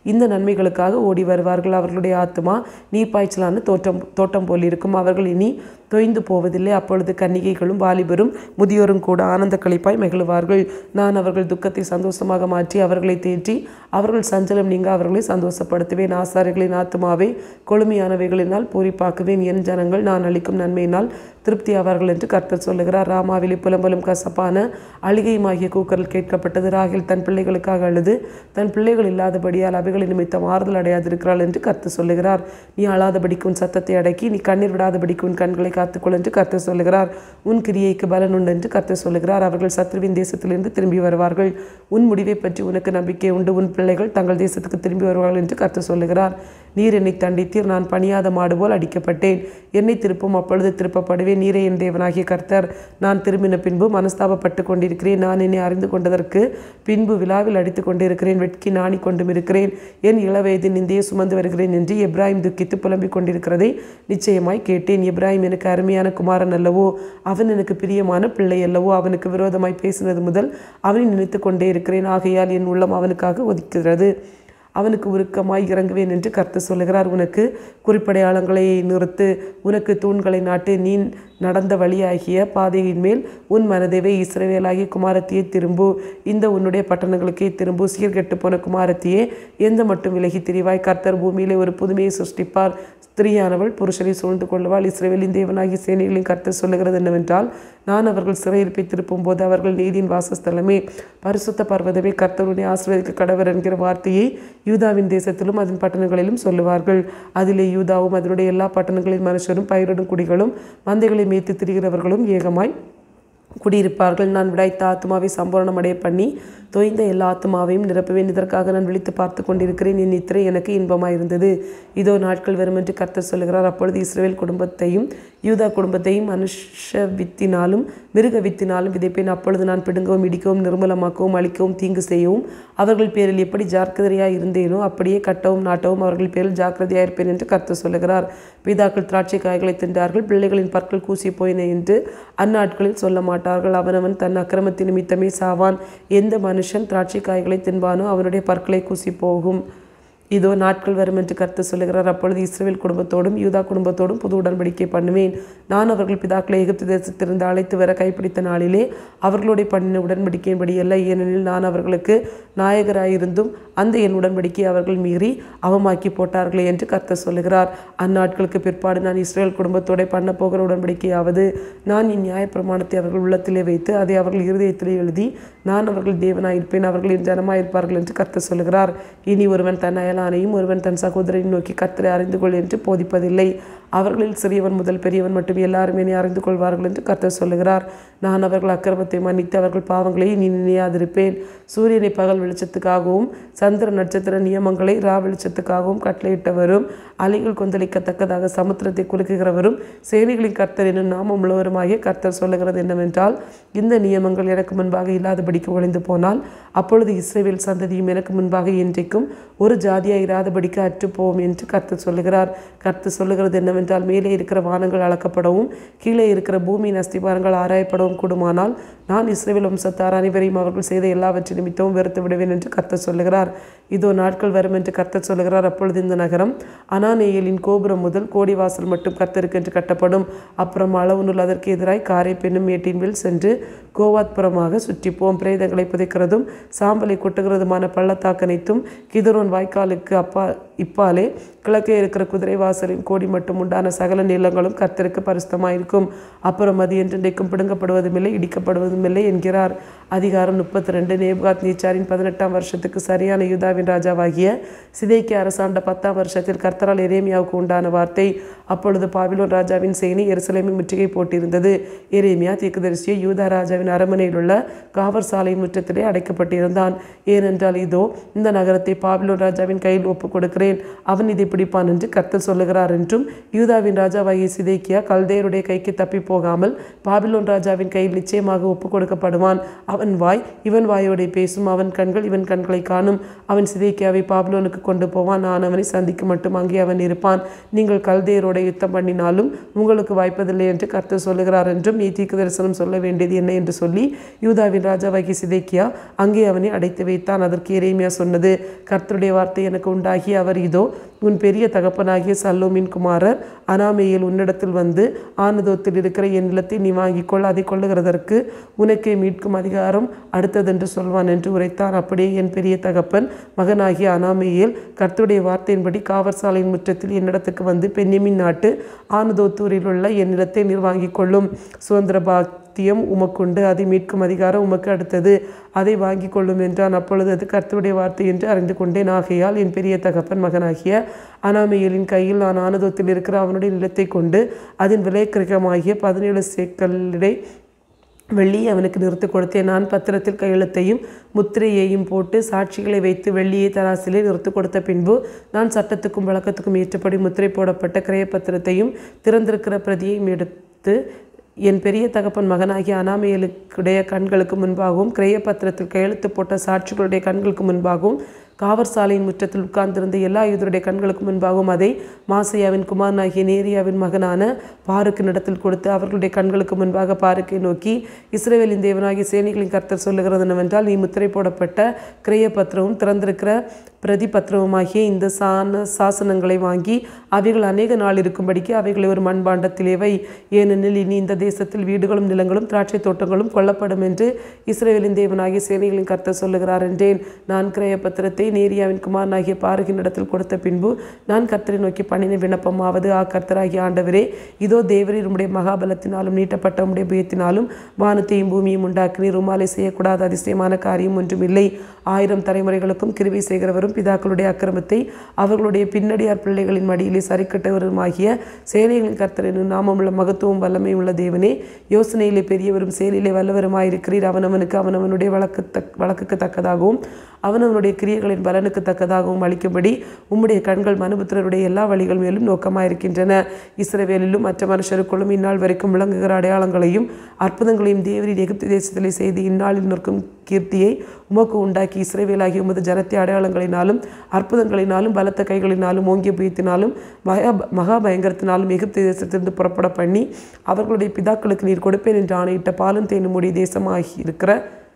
இந்த நன்மைகளுக்காக ஓடி வருவார்கள் அவர்களுடைய ஆத்மா நீர்ப்பாய்ச்சலான தோட்டம் தோட்டம் போல் இருக்கும் அவர்கள் இனி தொய்ந்து போவதில்லை அப்பொழுது கன்னிகைகளும் வாலிபரும் முதியோரும் கூட ஆனந்த களிப்பாய் மகிழுவார்கள் நான் அவர்கள் துக்கத்தை சந்தோஷமாக மாற்றி அவர்களை தேற்றி அவர்கள் சஞ்சலம் நீங்க அவர்களை சந்தோஷப்படுத்துவேன் ஆசாரிகளின் ஆத்மாவை கொழுமையானவைகளினால் பூரிப்பாக்குவேன் என் ஜனங்கள் நான் அளிக்கும் நன்மையினால் திருப்தி ஆவார்கள் என்று கர்த்தர் சொல்லுகிறார் ராமாவிலே புலம்பலும் கசப்பான அழுகையுமாகிய கூக்கல் கேட்கப்பட்டது ராகில் தன் பிள்ளைகளுக்காக அழுது தன் பிள்ளைகள் இல்லாதபடியால் அவைகளின் நிமித்தம் ஆறுதல் அடையாதிருக்கிறாள் என்று கர்த்தர் சொல்லுகிறார் நீ அழாதபடிக்கு உன் சத்தத்தை அடக்கி நீ கண்ணீர் விடாதபடிக்கு உன் கண்களை காத்துக்கொள் என்று கர்த்தர் சொல்லுகிறார் உன் கிரியைக்கு பலன் உண்டு என்று கர்த்தர் சொல்லுகிறார் அவர்கள் சத்ருவின் தேசத்திலிருந்து திரும்பி வருவார்கள் உன் முடிவை பற்றி உனக்கு நம்பிக்கை உண்டு உன் பிள்ளைகள் தங்கள் தேசத்துக்கு திரும்பி வருவார்கள் என்று கர்த்தர் சொல்லுகிறார் நீர் என்னை தண்டித்தீர் நான் பணியாத மாடு போல் அடிக்கப்பட்டேன் என்னை திருப்பும் அப்பொழுது திருப்பப்படுவேன் நீரே என் தேவனாகிய கர்த்தர் நான் திரும்பின பின்பு மனஸ்தாபப்பட்டு கொண்டிருக்கிறேன் நான் என்னை அறிந்து கொண்டதற்கு பின்பு விழாவில் அடித்து கொண்டிருக்கிறேன் வெட்கி நாணி கொண்டும் இருக்கிறேன் என் இளவயதின் நிந்தையை சுமந்து வருகிறேன் என்று எப்ராஹிம் துக்கித்து புலம்பிக் கொண்டிருக்கிறதை நிச்சயமாய் கேட்டேன் எப்ராஹிம் எனக்கு அருமையான குமாரன் அல்லவோ அவன் எனக்கு பிரியமான பிள்ளை அல்லவோ அவனுக்கு விரோதமாய் பேசினது முதல் அவனை நினைத்து கொண்டே இருக்கிறேன் ஆகையால் என் உள்ளம் அவனுக்காக ஒதுக்கிறது அவனுக்கு உருக்கமாய் இறங்குவேன் என்று கர்த்தர் சொல்லுகிறார் உனக்கு குறிப்படையாளங்களை நிறுத்து உனக்கு தூண்களை நாட்டு நீ நடந்த வழியாகிய பாதையின் மேல் உன் மனதேவை இஸ்ரவேலாகிய குமாரத்தியே திரும்பு இந்த உன்னுடைய பட்டணங்களுக்கே திரும்பு சீர்கெட்டு போன குமாரத்தியே எந்த மட்டும் விலகி திரிவாய் கர்த்தர் பூமியிலே ஒரு புதுமையை சிருஷ்டிப்பார் ஸ்திரீயானவள் புருஷனை சூழ்ந்து கொள்வாள் இஸ்ரேலின் தேவனாகிய சேனைகளின் கர்த்தர் சொல்லுகிறது என்னவென்றால் நான் அவர்கள் சிறையிருப்பை திருப்பும் போது அவர்கள் நீதியின் வாசஸ்தலமே பரிசுத்த பர்வதமே கர்த்தருடைய ஆசிரியருக்கு கடவர் என்கிற வார்த்தையை யூதாவின் தேசத்திலும் அதன் பட்டணங்களிலும் சொல்லுவார்கள் அதிலே யூதாவும் அதனுடைய எல்லா பட்டணங்களின் மனுஷரும் பயிரிடும் குடிகளும் மந்தைகளை மேய்த்து திரிகிறவர்களும் ஏகமாய் குடியிருப்பார்கள் நான் விடாய்த்த ஆத்மாவை சம்பூரணமடைய பண்ணி தொய்ந்த எல்லா ஆத்மாவையும் நிரப்புவேன் இதற்காக நான் விழித்து பார்த்து கொண்டிருக்கிறேன் என் நித்திரை எனக்கு இன்பமாக இருந்தது இதோ நாட்கள் வரும் என்று கர்த்தர் சொல்லுகிறார் அப்பொழுது இஸ்ரேல் குடும்பத்தையும் யூதா குடும்பத்தையும் மனுஷ வித்தினாலும் மிருக வித்தினாலும் விதைப்பேன் அப்பொழுது நான் பிடுங்கவும் இடிக்கவும் நிர்மலமாக்கவும் அழிக்கவும் தீங்கு செய்யவும் அவர்கள் பேரில் எப்படி ஜாக்கிரதையாக இருந்தேனோ அப்படியே கட்டவும் நாட்டவும் அவர்கள் பேரில் ஜாக்கிரதையாக இருப்பேன் என்று கர்த்தர் சொல்லுகிறார் பிதாக்கள் திராட்சை காய்களை தின்றார்கள் பிள்ளைகளின் பற்கள் கூசி போயின என்று அந்நாட்களில் சொல்ல மாட்டார்கள் அவனவன் தன் அக்கிரமத்தின் நிமித்தமே சாவான் எந்த மனுஷன் திராட்சை காய்களை தின்பானோ அவனுடைய பற்களை கூசி போகும் இதோ நாட்கள் வரும் என்று கர்த்தர் சொல்லுகிறார் அப்பொழுது இஸ்ரேல் குடும்பத்தோடும் யூதா குடும்பத்தோடும் புது உடன்படிக்கை பண்ணுவேன் நான் அவர்கள் பிதாக்களை எகிப்து தேசத்திலிருந்து அழைத்து வர கைப்பிடித்த நாளிலே அவர்களுடைய பண்ணின உடன்படிக்கையின்படி அல்ல ஏனெனில் நான் அவர்களுக்கு நாயகராயிருந்தும் அந்த என் உடன்படிக்கை அவர்கள் மீறி அவமாக்கி போட்டார்களே என்று கர்த்தர் சொல்லுகிறார் அந்நாட்களுக்கு பிற்பாடு நான் இஸ்ரேல் குடும்பத்தோட பண்ண போகிற உடன்படிக்கையாவது நான் என் நியாயப்பிரமாணத்தை அவர்கள் உள்ளத்திலே வைத்து அதை அவர்கள் இருதயத்திலே எழுதி நான் அவர்கள் தேவனாயிருப்பேன் அவர்கள் என் ஜனமாயிருப்பார்கள் என்று கர்த்தர் சொல்லுகிறார் இனி ஒருவன் தன் அயலானையும் ஒருவன் தன் சகோதரனை நோக்கி கர்த்தரை அறிந்து கொள் என்று போதிப்பதில்லை அவர்களில் சிறியவன் முதல் பெரியவன் மட்டும் எல்லாரும் என்னை அறிந்து கொள்வார்கள் என்று கர்த்தர் சொல்லுகிறார் நான் அவர்கள் அக்கிரமத்தை மன்னித்து அவர்கள் பாவங்களை நீ நினையாதிருப்பேன் சூரியனை பகல் வெளிச்சத்துக்காகவும் சந்திர நட்சத்திர நியமங்களை ரா வெளிச்சத்துக்காகவும் கட்டளையிட்டவரும் அலைகள் கொந்தளிக்கத்தக்கதாக சமுத்திரத்தை குலுக்குகிறவரும் சேனைகளின் கர்த்தர் என்னும் நாமம் உள்ளவருமாகிய கர்த்தர் சொல்லுகிறது என்னவென்றால் இந்த நியமங்கள் எனக்கு முன்பாக இல்லாதபடிக்கு ஒளிந்து போனால் அப்பொழுது இஸ்ரேவேல் சந்ததியும் எனக்கு முன்பாக இன்றைக்கும் ஒரு ஜாதியாக இராதபடிக்கு அற்றுப்போம் என்று கர்த்தர் சொல்லுகிறார் கர்த்தர் சொல்லுகிறது என்னவென்றால் மேலே இருக்கிற வானங்கள் அளக்கப்படவும் கீழே இருக்கிற பூமியின் அஸ்திபாரங்கள் ஆராயப்படவும் கூடுமானால் நான் இஸ்ரேல் வம்சத்தார் அனைவரையும் அவர்கள் செய்த எல்லாவற்றின் நிமித்தமும் வெறுத்து விடுவேன் என்று கர்த்தர் சொல்லுகிறார் இதோ நாட்கள் வரும் என்று கர்த்தர் சொல்லுகிறார் அப்பொழுது இந்த நகரம் அனானேயலின் கோபுரம் முதல் கோடிவாசல் மட்டும் கர்த்தருக்கு என்று கட்டப்படும் அப்புறம் அளவு நூல் அதற்கு எதிராய் காரை பெண்ணும் மேட்டின் மேல் சென்று கோவாத்புறமாக சுற்றிப்போம் பிரேதங்களை புதைக்கிறதும் சாம்பலை கொட்டுகிறதுமான பள்ளத்தாக்கனைத்தும் கிதரோன் வாய்க்காலுக்கு அப்பா இப்பாலே கிழக்கே இருக்கிற குதிரை வாசலின் கோடி மட்டும் உண்டான சகல நிலங்களும் கர்த்தருக்கு பரிசுத்தமாயிருக்கும் அப்புறம் அது என்றென்றைக்கும் பிடுங்கப்படுவதுமில்லை இடிக்கப்படுவதுமில்லை என்கிறார் அதிகாரம் முப்பத்தி ரெண்டு நேப்காத் நீச்சாரின் பதினெட்டாம் வருஷத்துக்கு சரியான யூதாவின் ராஜாவாகிய சிதைக்கு அரசாண்ட பத்தாம் வருஷத்தில் கர்த்தரால் எரேமியாவுக்கு உண்டான வார்த்தை அப்பொழுது பாபிலோன் ராஜாவின் சேனை எருசலேமை முற்றுகை போட்டிருந்தது எரேமியா தீர்க்கதரிசியை யூதா ராஜாவின் அரண்மனையில் உள்ள காவற் சாலையின் முற்றத்திலே அடைக்கப்பட்டிருந்தான் ஏனென்றால் இதோ இந்த நகரத்தை பாபிலோன் ராஜாவின் கையில் ஒப்புக் கொடுக்கிறேன் அவன் இதை பிடிப்பான் என்று கர்த்தர் சொல்லுகிறார் என்றும் யூதாவின் ராஜாவாகிய சிதைக்கியா கல்தேயருடைய கைக்கு தப்பி போகாமல் பாபிலோன் ராஜாவின் கையில் நிச்சயமாக ஒப்பு ஒப்புக் கொடுக்கப்படுவான் அவன் வாய் இவன் வாயோடே பேசும் அவன் கண்கள் இவன் கண்களை காணும் அவன் சிதைக்கியாவை பாப்லோனுக்கு கொண்டு போவான் நான் அவனை சந்திக்க மட்டும் அங்கே அவன் இருப்பான் நீங்கள் கல்தேயரோட யுத்தம் பண்ணினாலும் உங்களுக்கு வாய்ப்பதில்லை என்று கர்த்தர் சொல்லுகிறார் என்றும் நீ தீர்க்க தரிசனம் சொல்ல வேண்டியது என்ன என்று சொல்லி யூதாவின் ராஜாவாகி சிதைக்கியா அங்கே அவனை அடைத்து வைத்தான் அதற்கு எரேமியா சொன்னது கர்த்தருடைய வார்த்தை எனக்கு உண்டாகி அவர் இதோ உன் பெரிய தகப்பனாகிய சல்லோமின் குமாரர் அனாமேயில் உன்னிடத்தில் வந்து ஆனதோத்தில் இருக்கிற என் நிலத்தை நீ வாங்கிக் கொள் அதை கொள்ளுகிறதற்கு உனக்கே மீட்கும் அதிகாரம் அடுத்ததென்று சொல்வான் என்று உரைத்தான் அப்படியே என் பெரிய தகப்பன் மகனாகிய அனாமேயில் கர்த்தருடைய வார்த்தையின்படி காவற்சாலையின் முற்றத்தில் என்னிடத்துக்கு வந்து பெண்ணிமின் நாட்டு ஆனதோத்தூரில் உள்ள என் நிலத்தை நீர் வாங்கிக் கொள்ளும் சுதந்திர பாத்தியம் உமக்குண்டு அதை மீட்கும் அதிகாரம் உமக்கு அடுத்தது அதை வாங்கிக் கொள்ளும் என்றான் அப்பொழுது அது கர்த்தருடைய வார்த்தை என்று அறிந்து கொண்டேன் ஆகையால் என் பெரிய தகப்பன் மகனாகிய அனாமையலின் கையில் நான் ஆனதத்தில் இருக்கிற அவனுடைய நிலத்தை கொண்டு அதன் விலைக்கிரகமாகிய பதினேழு சேக்கலிடை வெள்ளியை அவனுக்கு நிறுத்தி கொடுத்தேன் நான் பத்திரத்தில் கையெழுத்தையும் முத்திரையையும் போட்டு சாட்சிகளை வைத்து வெள்ளியை தராசிலே நிறுத்தி கொடுத்த பின்பு நான் சட்டத்துக்கும் வழக்கத்துக்கும் ஏற்றபடி முத்திரை போடப்பட்ட கிரயப்பத்திரத்தையும் திறந்திருக்கிற பிரதியையும் எடுத்து என் பெரிய தகப்பன் மகனாகிய அனாமையலுடைய கண்களுக்கு முன்பாகவும் கிரயப்பத்திரத்தில் கையெழுத்து போட்ட சாட்சிகளுடைய கண்களுக்கு முன்பாகவும் காவற் சாலையின் முற்றத்தில் உட்கார்ந்திருந்த எல்லா யூதருடைய கண்களுக்கு முன்பாகவும் அதை மாசையாவின் குமாரனாகிய நேரியாவின் மகனான பாருக்கு நடத்தில் கொடுத்து அவர்களுடைய கண்களுக்கு முன்பாக பாருக்கை நோக்கி இஸ்ரேவேலின் தேவனாகிய சேனைகளின் கர்த்தர் சொல்லுகிறது என்னவென்றால் நீ முத்திரை போடப்பட்ட கிரயப்பத்திரமும் திறந்திருக்கிற பிரதிபத்திரவுமாகிய இந்த சான சாசனங்களை வாங்கி அவைகள் அநேக நாள் இருக்கும்படிக்கு அவைகளை ஒரு மண்பாண்டத்திலே வை ஏனெனில் இனி இந்த தேசத்தில் வீடுகளும் நிலங்களும் திராட்சை தோட்டங்களும் கொல்லப்படும் என்று இஸ்ரேலின் தேவனாகிய சேனைகளின் கர்த்தர் சொல்லுகிறார் என்றேன் நான் கிரயப்பத்திரத்தை நேரியாவின் குமாரனாகிய பாருகின் இடத்தில் கொடுத்த பின்பு நான் கர்த்தரை நோக்கி பண்ணின விண்ணப்பமாவது ஆ கர்த்தராகிய ஆண்டவரே இதோ தேவரீர் உம்முடைய மகாபலத்தினாலும் நீட்டப்பட்ட உம்முடைய புயத்தினாலும் வானத்தையும் பூமியும் உண்டாக்கினீர் உமாலை செய்யக்கூடாத அதிசயமான காரியம் ஒன்றுமில்லை ஆயிரம் தலைமுறைகளுக்கும் கிருவி செய்கிறவரும் பிதாக்களுடைய அக்கிரமத்தை அவர்களுடைய பின்னடியார் பிள்ளைகளின் மடியிலே சரிக்கட்டவருமாகிய சேனைகளின் கர்த்தரின் நாமமுள்ள மகத்துவம் வல்லமையும் உள்ள தேவனே யோசனையிலே பெரியவரும் செயலிலே வல்லவருமாயிருக்கிறீர் அவனவனுக்கு அவனவனுடைய வழக்கு தக் வழக்குக்கு தக்கதாகவும் அவனவனுடைய கிரியைகளின் பலனுக்கு தக்கதாகவும் அளிக்கும்படி உம்முடைய கண்கள் மனுபுத்திரருடைய எல்லா வழிகள் மேலும் நோக்கமாயிருக்கின்றன இஸ்ரவேலிலும் மற்ற மனுஷருக்குள்ளும் இந்நாள் வரைக்கும் விளங்குகிற அடையாளங்களையும் அற்புதங்களையும் தேவரின் எகிப்து தேசத்திலே செய்து இந்நாளில் நிற்கும் கீர்த்தியை உமக்கு உண்டாக்கி இஸ்ரவேலாகிய உமது ஜனத்தை அடையாளங்களினாலும் அற்புதங்களினாலும் பலத்த கைகளினாலும் ஓங்கிய புயத்தினாலும் மகா மகா பயங்கரத்தினாலும் எகிப்து தேசத்திலிருந்து புறப்பட பண்ணி அவர்களுடைய பிதாக்களுக்கு நீர் கொடுப்பேன் என்று ஆணையிட்ட பாலும் தேனும் உடைய தேசமாகி இருக்கிற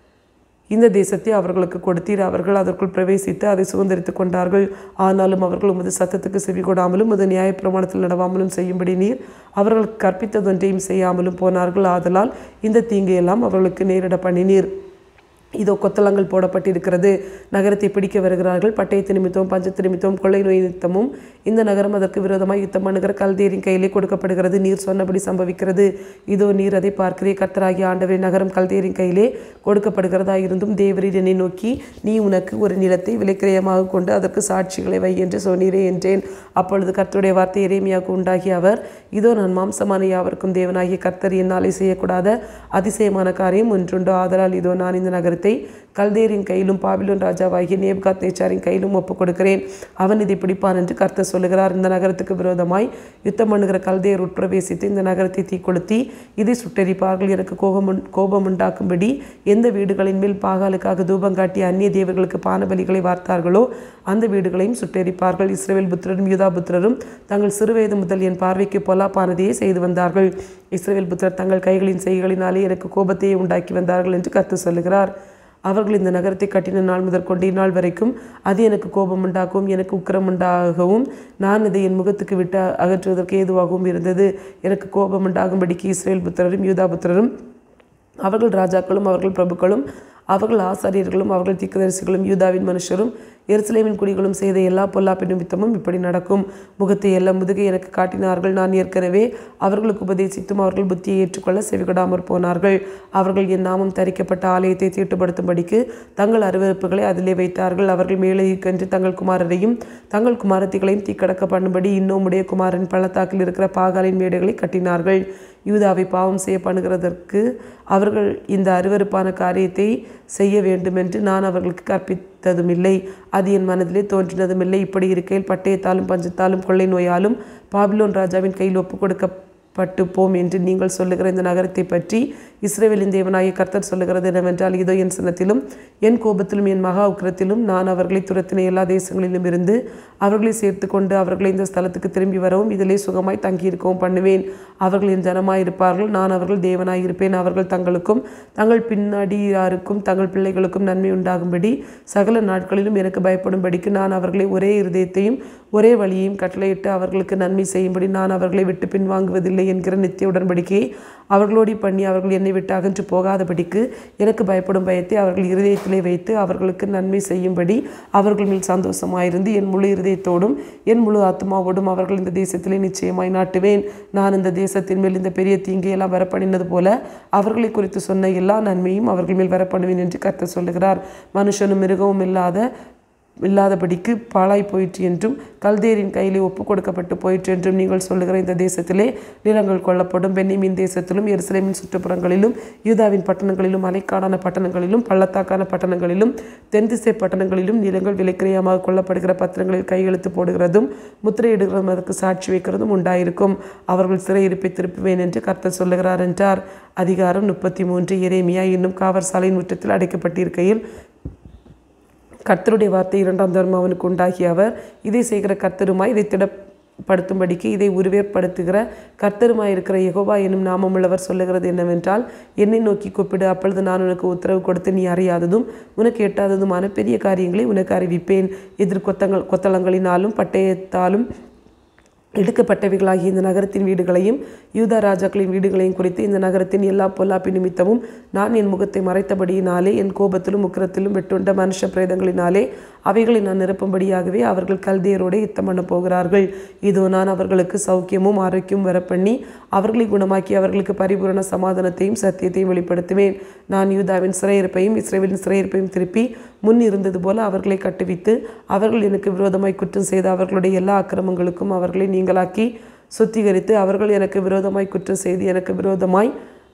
இந்த தேசத்தை அவர்களுக்கு கொடுத்தீர் அவர்கள் அதற்குள் பிரவேசித்து அதை சுதந்திரித்துக் கொண்டார்கள் ஆனாலும் அவர்கள் உமது சத்தத்துக்கு செவி கொடாமலும் உமது நியாயப்பிரமாணத்தில் நடவாமலும் செய்யும்படி நீர் அவர்கள் கற்பித்ததொன்றையும் செய்யாமலும் போனார்கள் ஆதலால் இந்த தீங்கையெல்லாம் அவர்களுக்கு நேரிட பண்ணினீர் இதோ கொத்தளங்கள் போடப்பட்டிருக்கிறது நகரத்தை பிடிக்க வருகிறார்கள் பட்டயத்து நிமித்தமும் பஞ்சத்து நிமித்தமும் கொள்ளை நோய் நிமித்தமும் இந்த நகரம் அதற்கு விரோதமாக யுத்தம் பண்ணுகிற கல்தேரின் கையிலே கொடுக்கப்படுகிறது நீர் சொன்னபடி சம்பவிக்கிறது இதோ நீர் அதை பார்க்கிறே கர்த்தராகிய ஆண்டவரின் நகரம் கல்தேரின் கையிலே கொடுக்கப்படுகிறதா இருந்தும் தேவரீர் என்னை நோக்கி நீ உனக்கு ஒரு நிலத்தை விலைக்கிரயமாக கொண்டு அதற்கு சாட்சிகளை வை என்று சொன்னீரே என்றேன் அப்பொழுது கர்த்தருடைய வார்த்தை எரேமியாவுக்கு உண்டாகி அவர் இதோ நான் மாம்சமான யாவருக்கும் தேவனாகிய கர்த்தர் என்னாலே செய்யக்கூடாத அதிசயமான காரியம் ஒன்றுண்டோ ஆதலால் இதோ நான் இந்த நகரத்தை கல்தேரின் கையிலும் பாபிலோன் ராஜாவாகிய நேப்காத் நேச்சாரின் கையிலும் ஒப்புக் கொடுக்கிறேன் அவன் இதை பிடிப்பான் என்று கர்த்தர் சொல்லுகிறார் இந்த நகரத்துக்கு விரோதமாய் யுத்தம் பண்ணுகிற கல்தேர் உட்பிரவேசித்து இந்த நகரத்தை தீக்கொளுத்தி இதை சுட்டெரிப்பார்கள் எனக்கு கோபம் உண்- கோபம் உண்டாக்கும்படி எந்த வீடுகளின் மேல் பாகாலுக்காக தூபம் காட்டி அந்நிய தேவர்களுக்கு பானபலிகளை வார்த்தார்களோ அந்த வீடுகளையும் சுட்டெரிப்பார்கள் இஸ்ரவேல் புத்திரரும் யூதா புத்திரரும் தங்கள் சிறுவயது முதல் என் பார்வைக்கு பொல்லாப்பானதையே செய்து வந்தார்கள் இஸ்ரவேல் புத்திரர் தங்கள் கைகளின் செய்களினாலே எனக்கு கோபத்தையே உண்டாக்கி வந்தார்கள் என்று கர்த்தர் சொல்லுகிறார் அவர்கள் இந்த நகரத்தை கட்டின நாள் முதற்கொண்டு இந்நாள் வரைக்கும் அது எனக்கு கோபம் உண்டாகவும் எனக்கு உக்கிரம் உண்டாகவும் நான் இதை என் முகத்துக்கு விட்டு அகற்றுவதற்கு ஏதுவாகவும் இருந்தது எனக்கு கோபம் உண்டாகும்படிக்கு இஸ்ரேல் புத்திரரும் யூதா புத்திரரும் அவர்கள் ராஜாக்களும் அவர்கள் பிரபுக்களும் அவர்கள் ஆசாரியர்களும் அவர்கள் தீர்க்கதரிசிகளும் யூதாவின் மனுஷரும் எருசலேமின் குடிகளும் செய்த எல்லா பொல்லாப்பின் நிமித்தமும் இப்படி நடக்கும் முகத்தை எல்லாம் முதுகை எனக்கு காட்டினார்கள் நான் ஏற்கனவே அவர்களுக்கு உபதேசித்தும் அவர்கள் புத்தியை ஏற்றுக்கொள்ள செவிகொடாமற் போனார்கள் அவர்கள் என் நாமம் தரிக்கப்பட்ட ஆலயத்தை தீட்டுப்படுத்தும்படிக்கு தங்கள் அருவருப்புகளை அதிலே வைத்தார்கள் அவர்கள் மேலே கன்று தங்கள் குமாரரையும் தங்கள் குமாரத்திகளையும் தீக்கடக்க பண்ணும்படி இன்னும் உடைய குமாரன் பள்ளத்தாக்கில் இருக்கிற பாகாலின் மேடைகளை கட்டினார்கள் யூதாவை பாவம் செய்ய பண்ணுகிறதற்கு அவர்கள் இந்த அருவருப்பான காரியத்தை செய்ய வேண்டுமென்று நான் அவர்களுக்கு கற்பித்ததுமில்லை அது என் மனதிலே தோன்றினதுமில்லை இப்படி இருக்கையில் பட்டயத்தாலும் பஞ்சத்தாலும் கொள்ளை நோயாலும் பாபிலோன் ராஜாவின் கையில் ஒப்புக் கொடுக்கப்பட்டு போம் என்று நீங்கள் சொல்லுகிற இந்த நகரத்தை பற்றி இஸ்ரேவேலின் தேவனாகிய கர்த்தர் சொல்லுகிறது என்னவென்றால் இதோ என் சினத்திலும் என் கோபத்திலும் என் மகா உக்கிரத்திலும் நான் அவர்களை துரத்தின எல்லா தேசங்களிலும் இருந்து அவர்களை சேர்த்து கொண்டு அவர்களை இந்த ஸ்தலத்துக்கு திரும்பி வரவும் இதிலே சுகமாய் தங்கியிருக்கவும் பண்ணுவேன் அவர்கள் என் ஜனமாய் இருப்பார்கள் நான் அவர்கள் தேவனாய் இருப்பேன் அவர்கள் தங்களுக்கும் தங்கள் பின்னாடியாருக்கும் தங்கள் பிள்ளைகளுக்கும் நன்மை உண்டாகும்படி சகல நாட்களிலும் எனக்கு பயப்படும்படிக்கு நான் அவர்களை ஒரே இருதயத்தையும் ஒரே வழியையும் கட்டளையிட்டு அவர்களுக்கு நன்மை செய்யும்படி நான் அவர்களை விட்டு பின்வாங்குவதில்லை என்கிற நித்திய உடன்படிக்கையை அவர்களோடி பண்ணி அவர்கள் என்னை விட்டு அகன்று போகாதபடிக்கு எனக்கு பயப்படும் பயத்தை அவர்கள் இருதயத்திலே வைத்து அவர்களுக்கு நன்மை செய்யும்படி அவர்கள் மேல் சந்தோஷமாயிருந்து என் முழு இருதயத்தோடும் என் முழு ஆத்மாவோடும் அவர்கள் இந்த தேசத்திலே நிச்சயமாய் நாட்டுவேன் நான் இந்த தேசத்தின் மேல் இந்த பெரிய தீங்கையெல்லாம் வரப்பண்ணினது போல அவர்களை குறித்து சொன்ன எல்லா நன்மையும் அவர்கள் மேல் வரப்பண்ணுவேன் என்று கர்த்தர் சொல்லுகிறார் மனுஷனும் மிருகமும் இல்லாத இல்லாதபடிக்கு பாழாய் போயிற்று என்றும் கல்தேரின் கையிலே ஒப்பு கொடுக்கப்பட்டு போயிற்று என்றும் நீங்கள் சொல்லுகிற இந்த தேசத்திலே நிலங்கள் கொள்ளப்படும் பென்னிமின் தேசத்திலும் எருசலேமின் சுற்றுப்புறங்களிலும் யூதாவின் பட்டணங்களிலும் மலைக்காடான பட்டணங்களிலும் பள்ளத்தாக்கான பட்டணங்களிலும் தென்திசை பட்டணங்களிலும் நிலங்கள் விலைக்கிரயமாக கொள்ளப்படுகிற பத்திரங்களில் கையெழுத்து போடுகிறதும் முத்திரையிடுகிறதும் அதற்கு சாட்சி வைக்கிறதும் உண்டாயிருக்கும் அவர்கள் சிறையிருப்பை திருப்புவேன் என்று கர்த்தர் சொல்லுகிறார் என்றார் அதிகாரம் முப்பத்தி மூன்று எரேமியா இன்னும் காவல் சாலையின் முற்றத்தில் அடைக்கப்பட்டிருக்கையில் கர்த்தருடைய வார்த்தை இரண்டாம் தர்மம் அவனுக்கு உண்டாகிய அவர் இதை செய்கிற கர்த்தருமாய் இதை திடப்படுத்தும்படிக்கு இதை உருவேற்படுத்துகிற கர்த்தருமாய் இருக்கிற யெகோவா என்னும் நாமமுள்ளவர் சொல்லுகிறது என்னவென்றால் என்னை நோக்கி கூப்பிடு அப்பொழுது நான் உனக்கு உத்தரவு கொடுத்து நீ அறியாததும் உனக்கு எட்டாததுமான பெரிய காரியங்களை உனக்கு அறிவிப்பேன் எதிர் கொத்தங்கள் கொத்தளங்களினாலும் பட்டயத்தாலும் எடுக்கப்பட்டவைகளாகிய இந்த நகரத்தின் வீடுகளையும் யூதா ராஜாக்களின் வீடுகளையும் குறித்து இந்த நகரத்தின் எல்லா பொல்லாப்பி நிமித்தமும் நான் என் முகத்தை மறைத்தபடியினாலே என் கோபத்திலும் உக்கிரத்திலும் வெட்டுண்ட மனுஷ பிரேதங்களினாலே அவைகளை நான் நிரப்பும்படியாகவே அவர்கள் கல்தேரோடு யுத்தம் பண்ண போகிறார்கள் இதோ நான் அவர்களுக்கு சௌக்கியமும் ஆரோக்கியமும் வரப்பண்ணி அவர்களை குணமாக்கி அவர்களுக்கு பரிபூரண சமாதானத்தையும் சத்தியத்தையும் வெளிப்படுத்துவேன் நான் யூதாவின் சிறையிருப்பையும் இஸ்ரேலின் சிறையிருப்பையும் திருப்பி முன் இருந்தது போல அவர்களை கட்டுவித்து அவர்கள் எனக்கு விரோதமாய் குற்றம் செய்த அவர்களுடைய எல்லா அக்கிரமங்களுக்கும் அவர்களை நீங்களாக்கி சுத்திகரித்து அவர்கள் எனக்கு விரோதமாய் குற்றம் செய்து எனக்கு விரோதமாய்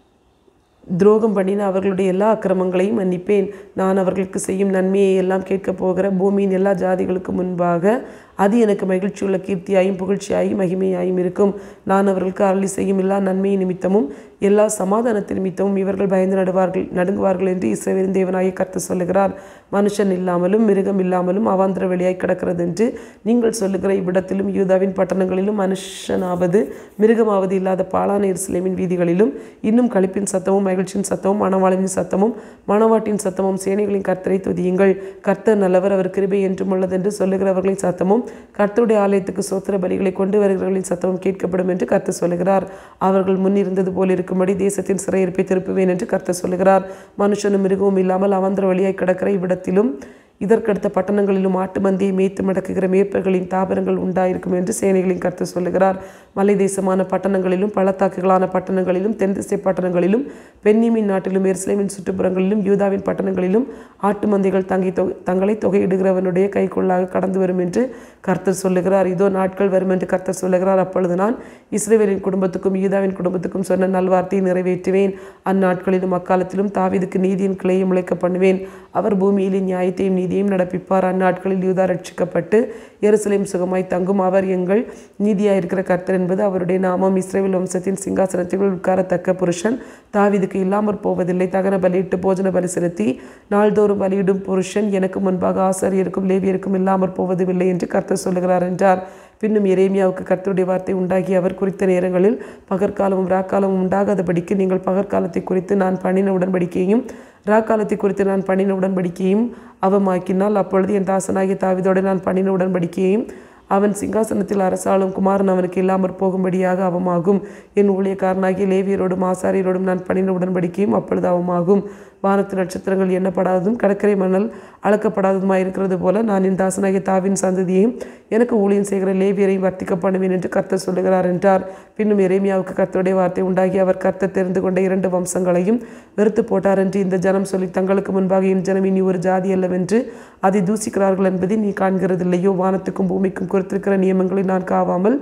துரோகம் பண்ணின அவர்களுடைய எல்லா அக்கிரமங்களையும் மன்னிப்பேன் நான் அவர்களுக்கு செய்யும் நன்மையை எல்லாம் கேட்கப் போகிற பூமியின் எல்லா ஜாதிகளுக்கு முன்பாக அது எனக்கு மகிழ்ச்சியுள்ள கீர்த்தியாயும் புகழ்ச்சியாயும் மகிமையாயும் இருக்கும் நான் அவர்களுக்கு அருளி செய்யும் எல்லா நன்மை நிமித்தமும் எல்லா சமாதானத்தின் நிமித்தமும் இவர்கள் பயந்து நடுவார்கள் நடுங்குவார்கள் என்று இஸ்ரவேலின் தேவனாய கர்த்தர் சொல்லுகிறார் மனுஷன் இல்லாமலும் மிருகம் இல்லாமலும் அவாந்திர வெளியாய் கிடக்கிறது என்று நீங்கள் சொல்லுகிற இவ்விடத்திலும் யூதாவின் பட்டணங்களிலும் மனுஷனாவது மிருகமாவது இல்லாத பாலான எருசலேமின் வீதிகளிலும் இன்னும் களிப்பின் சத்தமும் மகிழ்ச்சியின் சத்தமும் மணவாளின் சத்தமும் மணவாட்டின் சத்தமும் சேனைகளின் கர்த்தரை துதியுங்கள் கர்த்தர் நல்லவர் அவர் கிருபை என்றும் உள்ளதென்று சொல்லுகிறவர்களின் சத்தமும் கர்த்தருடைய ஆலயத்துக்கு சோத்திர பலிகளை கொண்டு வருகிறவர்களின் சத்தமும் கேட்கப்படும் என்று கர்த்தர் சொல்லுகிறார் அவர்கள் முன்னிருந்தது போல் இருக்கும்படி தேசத்தின் சிறையிருப்பை திருப்புவேன் என்று கர்த்தர் சொல்லுகிறார் மனுஷனும் மிருகവും இல்லாமல் அவந்திர வழியாய் கிடக்கிற இவ்விடத்திலும் இதற்கடுத்த பட்டணங்களிலும் ஆட்டு மந்தியை மேய்த்து மடக்குகிற மேற்பர்களின் தாபரங்கள் உண்டாயிருக்கும் என்று சேனைகளின் கருத்து சொல்லுகிறார் மலை தேசமான பட்டணங்களிலும் பள்ளத்தாக்குகளான பட்டணங்களிலும் தென் திசை பட்டணங்களிலும் பென்னிமின் நாட்டிலும் எருசலேமின் சுற்றுப்புறங்களிலும் யூதாவின் பட்டணங்களிலும் ஆட்டு மந்தைகள் தங்கி தொகை தங்களை தொகையிடுகிறவனுடைய கைக்குள்ளாக கடந்து வரும் என்று கர்த்தர் சொல்லுகிறார் இதோ நாட்கள் வரும் என்று கர்த்தர் சொல்லுகிறார் அப்பொழுது நான் இஸ்ரேவேலின் குடும்பத்துக்கும் யூதாவின் குடும்பத்துக்கும் சொன்ன நல்வார்த்தையை நிறைவேற்றுவேன் அந்நாட்களிலும் அக்காலத்திலும் தாவீதுக்கு நீதியின் கிளையை முளைக்க பண்ணுவேன் அவர் பூமியிலே நியாயத்தையும் நீதியையும் நடப்பிப்பார் அந்நாட்களில் யூதா ரட்சிக்கப்பட்டு எருசலேம் சுகமாய் தங்கும் அவர் எங்கள் நீதியாயிருக்கிற கர்த்தர் என்பது அவருடைய நாமம் இஸ்ரேல் வம்சத்தின் சிங்காசனத்தில் உட்காரத்தக்க புருஷன் தாவீதுக்கு இல்லாமற் போவதில்லை தகன பலியிட்டு போஜன பலி செலுத்தி நாள்தோறும் பலியிடும் புருஷன் எனக்கு முன்பாக ஆசாரியருக்கும் லேவியருக்கும் இல்லாமற் போவதுமில்லை என்று கர்த்தர் சொல்லுகிறார் என்றார் பின்னும் எரேமியாவுக்கு கர்த்தருடைய வார்த்தை உண்டாகி அவர் குறித்த நேரங்களில் பகற்காலமும் ராக்காலமும் உண்டாகாதபடிக்கு நீங்கள் பகற்காலத்தை குறித்து நான் பண்ணின உடன்படிக்கையும் ராக்காலத்தை குறித்து நான் பண்ணின உடன்படிக்கையும் அவமாக்கினால் அப்பொழுது என் தாசனாகிய தாவிதோடு நான் பண்ணின உடன்படிக்கையையும் அவன் சிங்காசனத்தில் அரசாளும் குமாரன் அவனுக்கு இல்லாமற் போகும்படியாக அவமாகும் என் ஊழியக்காரனாகிய லேவியரோடும் ஆசாரியரோடும் நான் பண்ணின உடன்படிக்கையும் அப்பொழுது அவமாகும் வானத்து நட்சத்திரங்கள் எண்ணப்படாததும் கடற்கரை மணல் அளக்கப்படாததுமாய் இருக்கிறது போல நான் என் தாசனாகிய தாவின் சந்ததியையும் எனக்கு ஊழியம் செய்கிற லேவியரையும் வர்த்திக்க பண்ணுவேன் என்று கர்த்தர் சொல்லுகிறார் என்றார் பின்னும் எரேமியாவுக்கு கர்த்தருடைய வார்த்தை உண்டாகி அவர் கர்த்தர் தெரிந்து கொண்ட இரண்டு வம்சங்களையும் வெறுத்து போட்டார் என்று இந்த ஜனம் சொல்லி தங்களுக்கு முன்பாக என் ஜனம் இனி ஒரு ஜாதி அல்லவென்று அதை தூசிக்கிறார்கள் என்பதை நீ காண்கிறதில்லையோ வானத்துக்கும் பூமிக்கும் குறித்திருக்கிற நியமங்களை நான் காவாமல்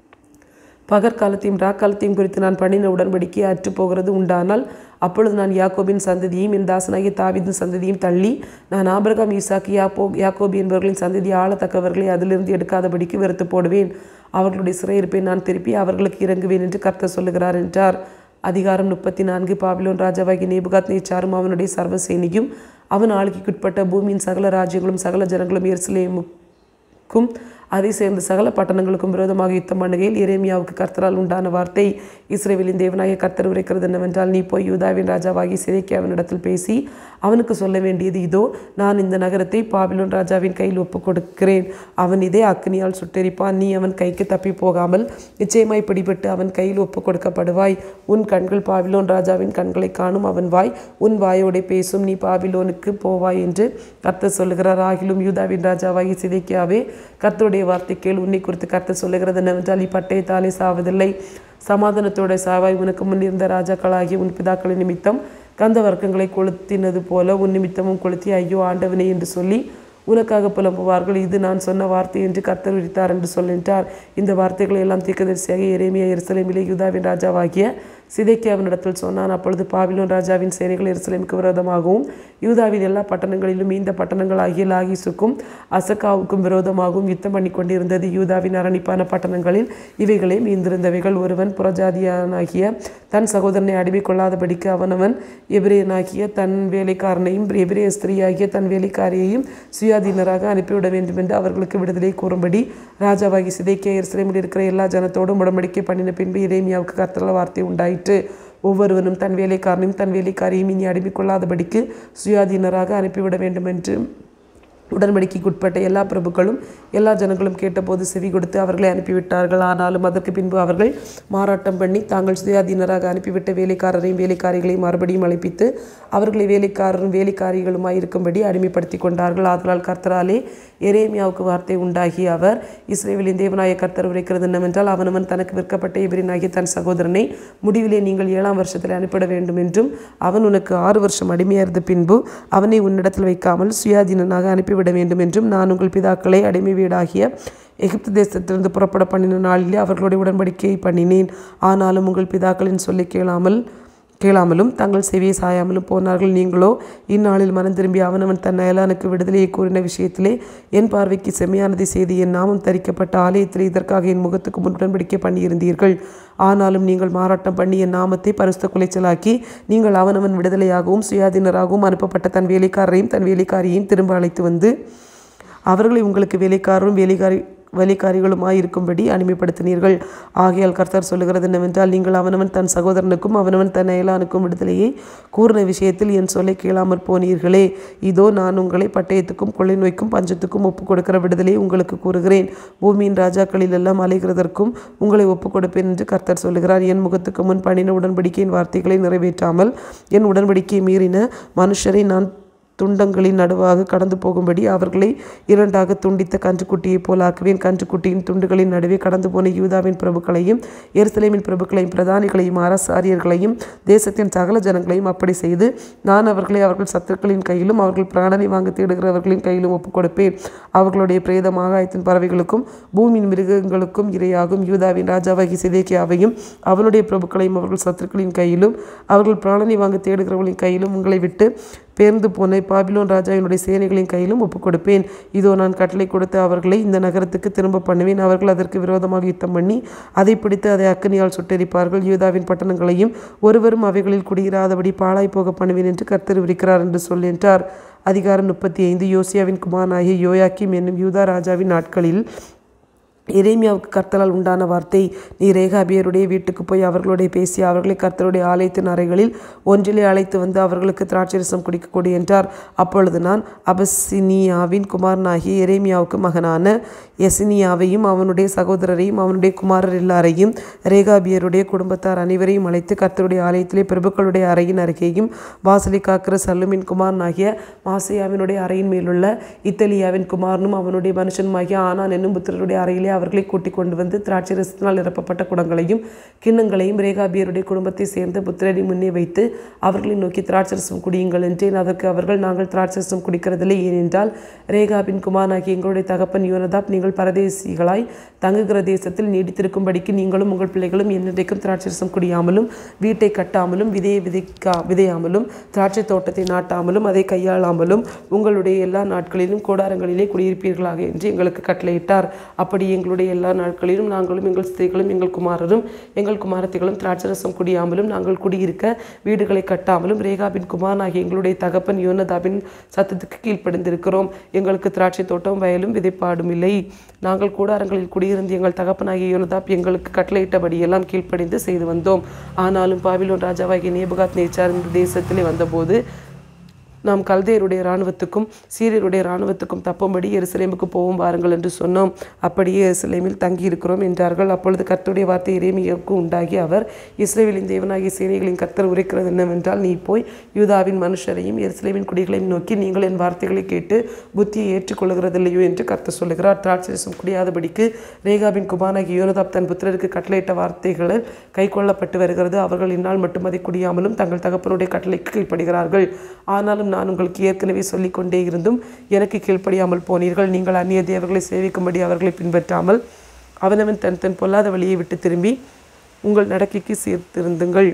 பகற்காலத்தையும் ராக்காலத்தையும் குறித்து நான் பண்ணின உடன்படிக்கை அற்று போகிறது உண்டானால் அப்பொழுது நான் யாக்கோபின் சந்ததியையும் என் தாசனாகிய தாவிதின் சந்ததியும் தள்ளி நான் ஆபிரகாம் ஈசாக்கு யாப்போ யாக்கோபி என்பவர்களின் சந்ததி ஆளத்தக்கவர்களை அதிலிருந்து எடுக்காதபடிக்கு வெறுத்து போடுவேன் அவர்களுடைய சிறையிருப்பை நான் திருப்பி அவர்களுக்கு இறங்குவேன் என்று கர்த்தர் சொல்லுகிறார் என்றார் அதிகாரம் முப்பத்தி நான்கு பாபிலோன் ராஜாவாகி நேபுகாத் நேச்சாரும் அவனுடைய சர்வசேனியும் அவன் ஆளுகைக்குட்பட்ட பூமியின் சகல ராஜ்யங்களும் சகல ஜனங்களும் எருசலேமுக்கும் அதை சேர்ந்த சகல பட்டணங்களுக்கும் விரோதமாக யுத்தம் பண்ணுகையில் எரேமியாவுக்கு கர்த்தரால் உண்டான வார்த்தை இஸ்ரேவேலின் தேவனாய கர்த்தர் உரைக்கிறது என்னவென்றால் நீ போய் யூதாவின் ராஜாவாகி சிதைக்கியாவினிடத்தில் பேசி அவனுக்கு சொல்ல வேண்டியது இதோ நான் இந்த நகரத்தை பாபிலோன் ராஜாவின் கையில் ஒப்புக் கொடுக்கிறேன் அவன் இதே அக்னியால் சுட்டெரிப்பான் நீ அவன் கைக்கு தப்பி போகாமல் நிச்சயமாய் பிடிபட்டு அவன் கையில் ஒப்புக் கொடுக்கப்படுவாய் உன் கண்கள் பாபிலோன் ராஜாவின் கண்களை காணும் அவன் வாய் உன் வாயோடே பேசும் நீ பாபிலோனுக்கு போவாய் என்று கர்த்தர் சொல்லுகிறார் ஆகிலும் யூதாவின் ராஜாவாகி சிதைக்கியாவே கர்த்தருடைய வார்த்தை கேள் உன்னை குறித்து கர்த்தர் சொல்லுகிறது என்னவென்றால் நீ பட்டயத்தாலே சாவதில்லை சமாதானத்தோட சாவாய் உனக்கு முன் இருந்த ராஜாக்களாகிய உன் பிதாக்களின் நிமித்தம் கந்த வர்க்கங்களை கொளுத்தினது போல உன் நிமித்தமும் கொளுத்தி ஐயோ ஆண்டவனே என்று சொல்லி உனக்காக புலம்புவார்கள் இது நான் சொன்ன வார்த்தை என்று கர்த்தர் விரித்தார் என்று சொல்லின்றார் இந்த வார்த்தைகளை எல்லாம் தீர்க்கதரிசியாக எரேமியா எருசலேமிலே யூதாவின் ராஜாவாகிய சிதைக்கியாவினிடத்தில் சொன்னான் அப்பொழுது பாபிலோன் ராஜாவின் சேனைகள் எருசலேமுக்கு விரோதமாகவும் யூதாவின் எல்லா பட்டணங்களிலும் இந்த பட்டணங்களாகிய லாகிசுக்கும் அசக்காவுக்கும் விரோதமாகவும் யுத்தம் பண்ணி கொண்டிருந்தது யூதாவின் அரணிப்பான பட்டணங்களில் இவைகளே மீந்திருந்தவைகள் ஒருவன் புறஜாதியானாகிய தன் சகோதரனை அடிமை கொள்ளாதபடிக்கு அவனவன் எபிரேயனாகிய தன் வேலைக்காரனையும் எபிரேய ஸ்திரீயாகிய தன் வேலைக்காரியையும் சுயாதீனராக அனுப்பிவிட வேண்டும் என்று அவர்களுக்கு விடுதலை கூறும்படி ராஜாவாகி சிதைக்கிய எருசலேமில் இருக்கிற எல்லா ஜனத்தோடும் உடன்படிக்கை பண்ணின பின்பு இறைமியாவுக்கு கர்த்தர வார்த்தை உண்டாயிற்று ஒவ்வொருவனும் தன் வேலைக்காரனையும் தன் வேலைக்காரியும் இனி அடிமை கொள்ளாதபடிக்கு சுயாதீனராக அனுப்பிவிட வேண்டும் என்று உடன்படிக்கைக்குட்பட்ட எல்லா பிரபுக்களும் எல்லா ஜனங்களும் கேட்டபோது செவி கொடுத்து அவர்களை அனுப்பிவிட்டார்கள் ஆனாலும் அதற்கு பின்பு அவர்கள் மாறாட்டம் பண்ணி தாங்கள் சுயாதீனராக அனுப்பிவிட்ட வேலைக்காரரையும் வேலைக்காரிகளையும் மறுபடியும் அழைப்பித்து அவர்களை வேலைக்காரரும் வேலைக்காரிகளுமாய் இருக்கும்படி அடிமைப்படுத்தி கொண்டார்கள் ஆதலால் கர்த்தராலே எரேமியாவுக்கு வார்த்தை உண்டாகி அவர் இஸ்ரேவேலின் தேவனாய கர்த்தர் உரைக்கிறது என்னவென்றால் அவனவன் தனக்கு விற்கப்பட்ட எபிரினாகிய தன் சகோதரனை முடிவிலே நீங்கள் ஏழாம் வருஷத்தில் அனுப்பிட வேண்டும் என்றும் அவன் உனக்கு ஆறு வருஷம் அடிமையாயிருந்த பின்பு அவனை உன்னிடத்தில் வைக்காமல் சுயாதீனனாக அனுப்பிவிட வேண்டும் என்றும் நான் உங்கள் பிதாக்களை அடிமை வீடாகிய எகிப்து தேசத்திலிருந்து புறப்பட பண்ணின நாளிலே அவர்களுடைய உடன்படிக்கையை பண்ணினேன் ஆனாலும் உங்கள் பிதாக்களின் சொல்லி கேளாமல் கேளாமலும் தங்கள் செவியை சாயாமலும் போனார்கள் நீங்களோ இந்நாளில் மனம் திரும்பி அவனவன் தன் அயலானுக்கு விடுதலையை கூறின விஷயத்திலே என் பார்வைக்கு செம்மையானதை செய்து என் நாமம் தரிக்கப்பட்ட ஆலயத்தில் இதற்காக என் முகத்துக்கு முன் உடன்படிக்கை பண்ணியிருந்தீர்கள் ஆனாலும் நீங்கள் மாறாட்டம் பண்ணி என் நாமத்தை பரிசுத்த குலைச்சலாக்கி நீங்கள் அவனவன் விடுதலையாகவும் சுயாதீனராகவும் அனுப்பப்பட்ட தன் வேலைக்காரரையும் தன் வேலைக்காரியையும் திரும்ப அழைத்து வந்து அவர்களை உங்களுக்கு வேலைக்காரரும் வேலைக்காரி வேலைக்காரிகளுமாய் இருக்கும்படி அடிமைப்படுத்தினீர்கள் ஆகையால் கர்த்தர் சொல்லுகிறது என்னவென்றால் நீங்கள் அவனவன் தன் சகோதரனுக்கும் அவனவன் தன் அயலானுக்கும் விடுதலையை கூறின விஷயத்தில் என் சொல்லை கேளாமற் போனீர்களே இதோ நான் உங்களை பட்டயத்துக்கும் கொள்ளை நோய்க்கும் பஞ்சத்துக்கும் ஒப்புக் கொடுக்கிற விடுதலையை உங்களுக்கு கூறுகிறேன் பூமியின் ராஜாக்களில் எல்லாம் அலைகிறதற்கும் உங்களை ஒப்புக் கொடுப்பேன் என்று கர்த்தர் சொல்லுகிறார் என் முகத்துக்கு முன் பண்ணின உடன்படிக்கையின் வார்த்தைகளை நிறைவேற்றாமல் என் உடன்படிக்கையை மீறின மனுஷரை நான் துண்டங்களின் நடுவாக கடந்து போகும்படி அவர்களை இரண்டாக துண்டித்த கன்றுக்குட்டியைப் போலாக்குவேன் கன்றுக்குட்டியின் துண்டுகளின் நடுவே கடந்து போன யூதாவின் பிரபுக்களையும் எருசலேமின் பிரபுக்களையும் பிரதானிகளையும் அரசாரியர்களையும் தேசத்தின் சகல ஜனங்களையும் அப்படி செய்து நான் அவர்களை அவர்கள் சத்துருக்களின் கையிலும் அவர்கள் பிராணனை வாங்க தேடுகிறவர்களின் கையிலும் ஒப்புக் கொடுப்பேன் அவர்களுடைய பிரேதம் ஆகாயத்தின் பறவைகளுக்கும் பூமியின் மிருகங்களுக்கும் இரையாகும் யூதாவின் ராஜாவாகி சிதேக்கியாவையும் அவனுடைய பிரபுக்களையும் அவர்கள் சத்துருக்களின் கையிலும் அவர்கள் பிராணனை வாங்க தேடுகிறவர்களின் கையிலும் உங்களை விட்டு பேர்ந்து போன பாபிலோன் ராஜாவினுடைய சேனைகளின் கையிலும் ஒப்புக் கொடுப்பேன் இதோ நான் கட்டளை கொடுத்து அவர்களை இந்த நகரத்துக்கு திரும்ப பண்ணுவேன் அவர்கள் அதற்கு விரோதமாக யுத்தம் பண்ணி அதை பிடித்து அதை அக்கனியால் சுட்டெரிப்பார்கள் யூதாவின் பட்டணங்களையும் ஒருவரும் அவைகளில் குடியிராதபடி பாழாய் போக பண்ணுவேன் என்று கர்த்தர் விரிக்கிறார் என்று சொல்லின்றார் அதிகாரம் முப்பத்தி ஐந்து யோசியாவின் குமாரனாகிய யோயாக்கிம் என்னும் யூதா ராஜாவின் நாட்களில் எரேமியாவுக்கு கர்த்தரால் உண்டான வார்த்தை நீ ரேகாபியருடைய வீட்டுக்கு போய் அவர்களோட பேசி அவர்களை கர்த்தருடைய ஆலயத்தின் அறைகளில் ஒன்றிலே அழைத்து வந்து அவர்களுக்கு திராட்சரசம் குடிக்க கொடு என்றார் அப்பொழுது நான் அபசினியாவின் குமாரனாகிய எரேமியாவுக்கு மகனான எசினியாவையும் அவனுடைய சகோதரரையும் அவனுடைய குமாரர் எல்லாரையும் ரேகாபியருடைய குடும்பத்தார் அனைவரையும் அழைத்து கர்த்தருடைய ஆலயத்திலே பிரபுக்களுடைய அறையின் அருகேயும் வாசலை காக்கிற சல்லுமின் குமாரனாகிய மாசியாவினுடைய அறையின் மேலுள்ள இத்தலியாவின் குமாரனும் அவனுடைய மனுஷனுமாகிய ஆனான் என்னும் புத்திரருடைய அறையிலே அவர்களை கூட்டிக் கொண்டு வந்து திராட்சை ரசத்தினால் நிரப்பப்பட்ட குடங்களையும் கிண்ணங்களையும் ரேகாபியருடைய குடும்பத்தை சேர்ந்த புத்திரரை முன்னே வைத்து அவர்களை நோக்கி திராட்சரசம் குடியுங்கள் என்றேன் அதற்கு அவர்கள் நாங்கள் திராட்சரசம் குடிக்கிறதில்லை ஏனென்றால் ரேகாபின் குமாரனாகிய எங்களுடைய தகப்பன் யோனதாப் நீங்கள் பரதேசிகளாய் தங்குகிற தேசத்தில் நீடித்திருக்கும்படிக்கு நீங்களும் உங்கள் பிள்ளைகளும் என்னென்றைக்கும் திராட்சரசம் குடியாமலும் வீட்டை கட்டாமலும் விதையை விதைக்கா விதையாமலும் திராட்சை தோட்டத்தை நாட்டாமலும் அதை கையாளாமலும் உங்களுடைய எல்லா நாட்களிலும் கூடாரங்களிலே குடியிருப்பீர்களாக என்று எங்களுக்கு கட்டளையிட்டார் அப்படி எங்களுடைய எல்லா நாட்களிலும் நாங்களும் எங்கள் ஸ்திரீகளும் எங்கள் குமாரரும் எங்கள் குமாரத்திகளும் திராட்சரசம் குடியாமலும் நாங்கள் குடியிருக்க வீடுகளை கட்டாமலும் ரேகாபின் குமாரனாகிய எங்களுடைய தகப்பன் யோனதாபின் சத்தத்துக்கு கீழ்ப்படிந்திருக்கிறோம் எங்களுக்கு திராட்சை தோட்டம் வயலும் விதைப்பாடும் இல்லை நாங்கள் கூடாரங்களில் குடியிருந்து எங்கள் தகப்பனாகிய யோனதாப் எங்களுக்கு கட்டளையிட்டபடியெல்லாம் கீழ்ப்படிந்து செய்து வந்தோம் ஆனாலும் பாபிலோன் ராஜாவாகிய நேபுகாத் நேச்சார் இந்த தேசத்திலே வந்தபோது நாம் கல்தையருடைய இராணுவத்துக்கும் சீரியருடைய இராணுவத்துக்கும் தப்பும்படி எருசலேமுக்கு போவோம் வாருங்கள் என்று சொன்னோம் அப்படியே எருசலேமில் தங்கியிருக்கிறோம் என்றார்கள் அப்பொழுது கர்த்தருடைய வார்த்தை இறைமையாவுக்கு உண்டாகி அவர் இஸ்ரேலின் தேவனாகிய சேனைகளின் கர்த்தர் உரைக்கிறது என்னவென்றால் நீ போய் யூதாவின் மனுஷரையும் எருசலேமின் குடிகளையும் நோக்கி நீங்கள் என் வார்த்தைகளை கேட்டு புத்தியை ஏற்றுக்கொள்கிறதில்லையோ என்று கர்த்தர் சொல்லுகிறார் திராட்சரசம் குடியாதபடிக்கு ரேகாபின் குமாராகிய யோனதாப் தன் புத்திரருக்கு கட்டளையிட்ட வார்த்தைகள் கை கொள்ளப்பட்டு வருகிறது அவர்கள் இந்நாள் மட்டும் அதை குடியாமலும் தங்கள் தகப்பனுடைய கட்டளைக்கு கீழ்ப்படுகிறார்கள் ஆனாலும் நான் உங்களுக்கு ஏற்கனவே சொல்லிக் கொண்டே இருந்தும் எனக்கு கீழ்ப்படியாமல் போனீர்கள் நீங்கள் அந்நிய தேவர்களை சேவிக்கும்படி அவர்களை பின்பற்றாமல் அவனவன் தன் தன் பொல்லாத வழியை விட்டு திரும்பி உங்கள் நடக்கைக்கு சீர்திருந்துங்கள்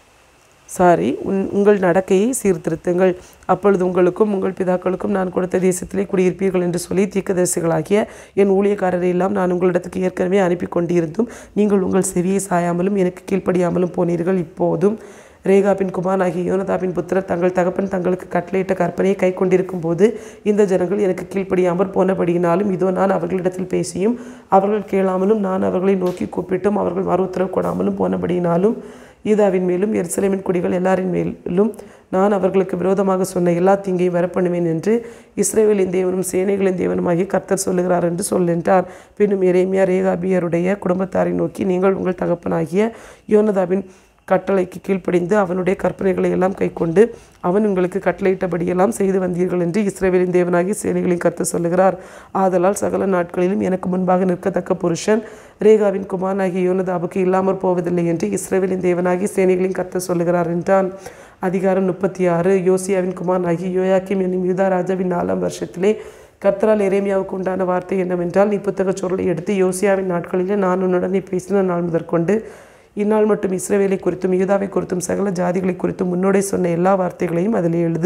சாரி உன் உங்கள் நடக்கையை சீர்திருத்துங்கள் அப்பொழுது உங்களுக்கும் உங்கள் பிதாக்களுக்கும் நான் கொடுத்த தேசத்திலே குடியிருப்பீர்கள் என்று சொல்லி தீர்க்கதரிசிகளாகிய என் ஊழியக்காரரை எல்லாம் நான் உங்களிடத்துக்கு ஏற்கனவே அனுப்பி கொண்டிருந்தும் நீங்கள் உங்கள் செவியை சாயாமலும் எனக்கு கீழ்ப்படியாமலும் போனீர்கள் இப்போதும் ரேகாபின் குமாராகிய யோனதாபின் புத்திரர் தங்கள் தகப்பன் தங்களுக்கு கட்டளையிட்ட கற்பனையை கை கொண்டிருக்கும் போது இந்த ஜனங்கள் எனக்கு கீழ்ப்படியாமற் போனபடியினாலும் இதோ நான் அவர்களிடத்தில் பேசியும் அவர்கள் கேளாமலும் நான் அவர்களை நோக்கி கூப்பிட்டும் அவர்கள் மறு உத்தரவு கொடாமலும் போனபடியினாலும் யூதாவின் மேலும் எருசலேமின் குடிகள் எல்லாரின் மேலும் நான் அவர்களுக்கு விரோதமாக சொன்ன எல்லா தீங்கையும் வரப்பண்ணுவேன் என்று இஸ்ரேவேலின் தேவனும் சேனைகளின் தேவனுமாகிய கர்த்தர் சொல்லுகிறார் என்று சொல்லென்றார் பின்னும் எரேமியா ரேகாபியருடைய குடும்பத்தாரை நோக்கி நீங்கள் உங்கள் தகப்பனாகிய யோனதாவின் கட்டளைக்கு கீழ்ப்படிந்து அவனுடைய கற்பனைகளை எல்லாம் கைக்கொண்டு அவன் உங்களுக்கு கட்டளையிட்டபடியெல்லாம் செய்து வந்தீர்கள் என்று இஸ்ரேவேலின் தேவனாகி சேனைகளின் கருத்து சொல்லுகிறார் ஆதலால் சகல நாட்களிலும் எனக்கு முன்பாக நிற்கத்தக்க புருஷன் ரேகாவின் குமாரனாகிய யோனதாபுக்கு இல்லாமற் போவதில்லை என்று இஸ்ரேவேலின் தேவனாகி சேனைகளின் கருத்து சொல்லுகிறார் என்றான் அதிகாரம் முப்பத்தி ஆறு யோசியாவின் குமாரனாகி யோயாக்கிம் என்னும் யூதா ராஜாவின் நாலாம் வருஷத்திலே கர்த்தரால் எரேமியாவுக்கு உண்டான வார்த்தை என்னவென்றால் நீ புத்தகச் சொல்லை எடுத்து யோசியாவின் நாட்களிலே நான் உன்னுடனே பேசின நாள் முதற்கொண்டு இந்நாள் மட்டும் இஸ்ரவேலை குறித்தும் யூதாவை குறித்தும் சகல ஜாதிகளை குறித்தும் முன்னோடே சொன்ன எல்லா வார்த்தைகளையும் அதில் எழுது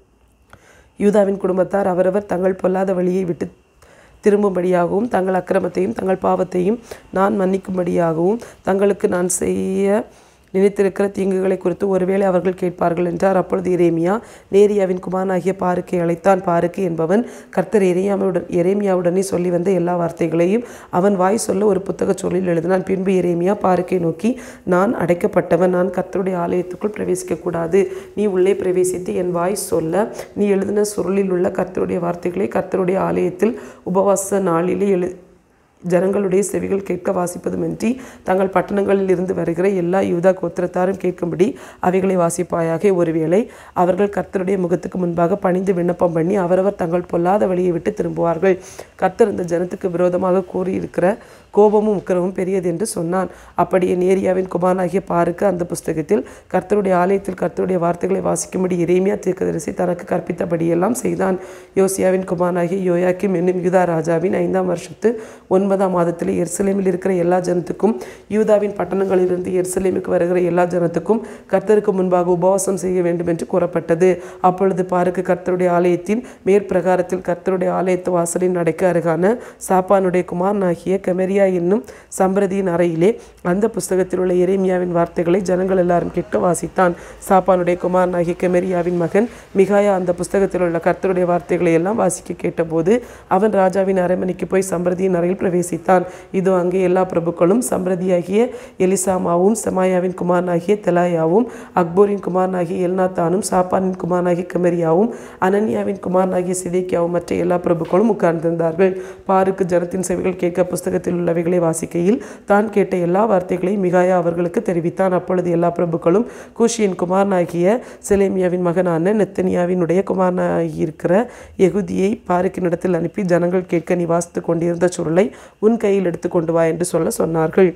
யூதாவின் குடும்பத்தார் அவரவர் தங்கள் பொல்லாத வழியை விட்டு திரும்பும்படியாகவும் தங்கள் அக்கிரமத்தையும் தங்கள் பாவத்தையும் நான் மன்னிக்கும்படியாகவும் தங்களுக்கு நான் செய்ய நினைத்திருக்கிற தீங்குகளை குறித்து ஒருவேளை அவர்கள் கேட்பார்கள் என்றார் அப்பொழுது எரேமியா நேரியாவின் குமாரனாகிய பாருக்கை அழைத்தான் பாருக்கு என்பவன் கர்த்தர் எரேமியாவுடன் எரேமியாவுடனே சொல்லி வந்த எல்லா வார்த்தைகளையும் அவன் வாய் சொல்ல ஒரு புத்தகச் சொல்லில் எழுதினான் பின்பு எரேமியா பாருக்கை நோக்கி நான் அடைக்கப்பட்டவன் நான் கர்த்தருடைய ஆலயத்துக்குள் பிரவேசிக்கக்கூடாது நீ உள்ளே பிரவேசித்து என் வாய் சொல்ல நீ எழுதின சுருளில் உள்ள கர்த்தருடைய வார்த்தைகளை கர்த்தருடைய ஆலயத்தில் உபவாச நாளிலே எழு ஜனங்களுடைய செவிகள் கேட்க வாசிப்பதுமின்றி தங்கள் பட்டணங்களில் இருந்து வருகிற எல்லா யூதா கோத்திரத்தாரும் கேட்கும்படி அவைகளை வாசிப்பாயாக ஒருவேளை அவர்கள் கர்த்தருடைய முகத்துக்கு முன்பாக பணிந்து விண்ணப்பம் பண்ணி அவரவர் தங்கள் பொல்லாத வழியை விட்டு திரும்புவார்கள் கர்த்தர் இந்த ஜனத்துக்கு விரோதமாக கூறியிருக்கிற கோபமும் உக்கிரமும் பெரியது என்று சொன்னான் அப்படியே நேரியாவின் குமாரனாகிய பாருக்கு அந்த புஸ்தகத்தில் கர்த்தருடைய ஆலயத்தில் கர்த்தருடைய வார்த்தைகளை வாசிக்கும்படி எரேமியா தீர்க்கதரிசி தனக்கு கற்பித்தபடியெல்லாம் செய்தான் யோசியாவின் குமாரனாகிய யோயாக்கிம் என்னும் யூதா ராஜாவின் ஐந்தாம் வருஷத்து ஒன்பதாம் மாதத்தில் எருசலேமில் இருக்கிற எல்லா ஜனத்துக்கும் யூதாவின் பட்டணங்களிலிருந்து எருசலேமுக்கு வருகிற எல்லா ஜனத்துக்கும் கர்த்தருக்கு முன்பாக உபவாசம் செய்ய வேண்டும் என்று கூறப்பட்டது அப்பொழுது பாருக்கு கர்த்தருடைய ஆலயத்தின் மேற்பிரகாரத்தில் கர்த்தருடைய ஆலயத்து வாசலின் நடைக்கு அருகான சாப்பானுடைய குமாரனாகிய கெமரியா என்னும் சம்பிரதியின் அறையிலே அந்த புஸ்தகத்தில் உள்ள எரேமியாவின் வார்த்தைகளை ஜனங்கள் எல்லாரும் கேட்க வாசித்தான் சாப்பானுடைய குமாரனாகிய கெமரியாவின் மகன் மிகாயா அந்த புஸ்தகத்தில் உள்ள கர்த்தருடைய வார்த்தைகளை எல்லாம் வாசிக்க கேட்டபோது அவன் ராஜாவின் அரண்மனைக்கு போய் சம்பிரதியின் அறையில் பிரவேசித்தான் இதோ அங்கே எல்லா பிரபுக்களும் சம்பிரதியாகிய எலிசாமாவும் செமாயாவின் குமாரனாகிய தெலாயாவும் அக்போரின் குமாரனாகிய எல்நாத்தானும் சாப்பானின் குமாரனாகிய கெமரியாவும் அனன்யாவின் குமாரனாகிய சிதேக்கியாவும் மற்ற எல்லா பிரபுக்களும் உட்கார்ந்திருந்தார்கள் பாருக்கு ஜனத்தின் செவிகள் கேட்க புஸ்தகத்தில் உள்ளவைகளை வாசிக்கையில் தான் கேட்ட எல்லா வார்த்தைகளையும் மிகாயா அவர்களுக்கு தெரிவித்தான் அப்பொழுது எல்லா பிரபுக்களும் கூஷியின் குமாரனாகிய செலேமியாவின் மகனான நெத்தனியாவினுடைய குமாரனாகியிருக்கிற எகுதியை பாருக்கினிடத்தில் அனுப்பி ஜனங்கள் கேட்க நீ வாசித்து கொண்டிருந்த சுருளை உன் கையில் எடுத்துக்கொண்டு வா என்று சொல்ல சொன்னார்கள்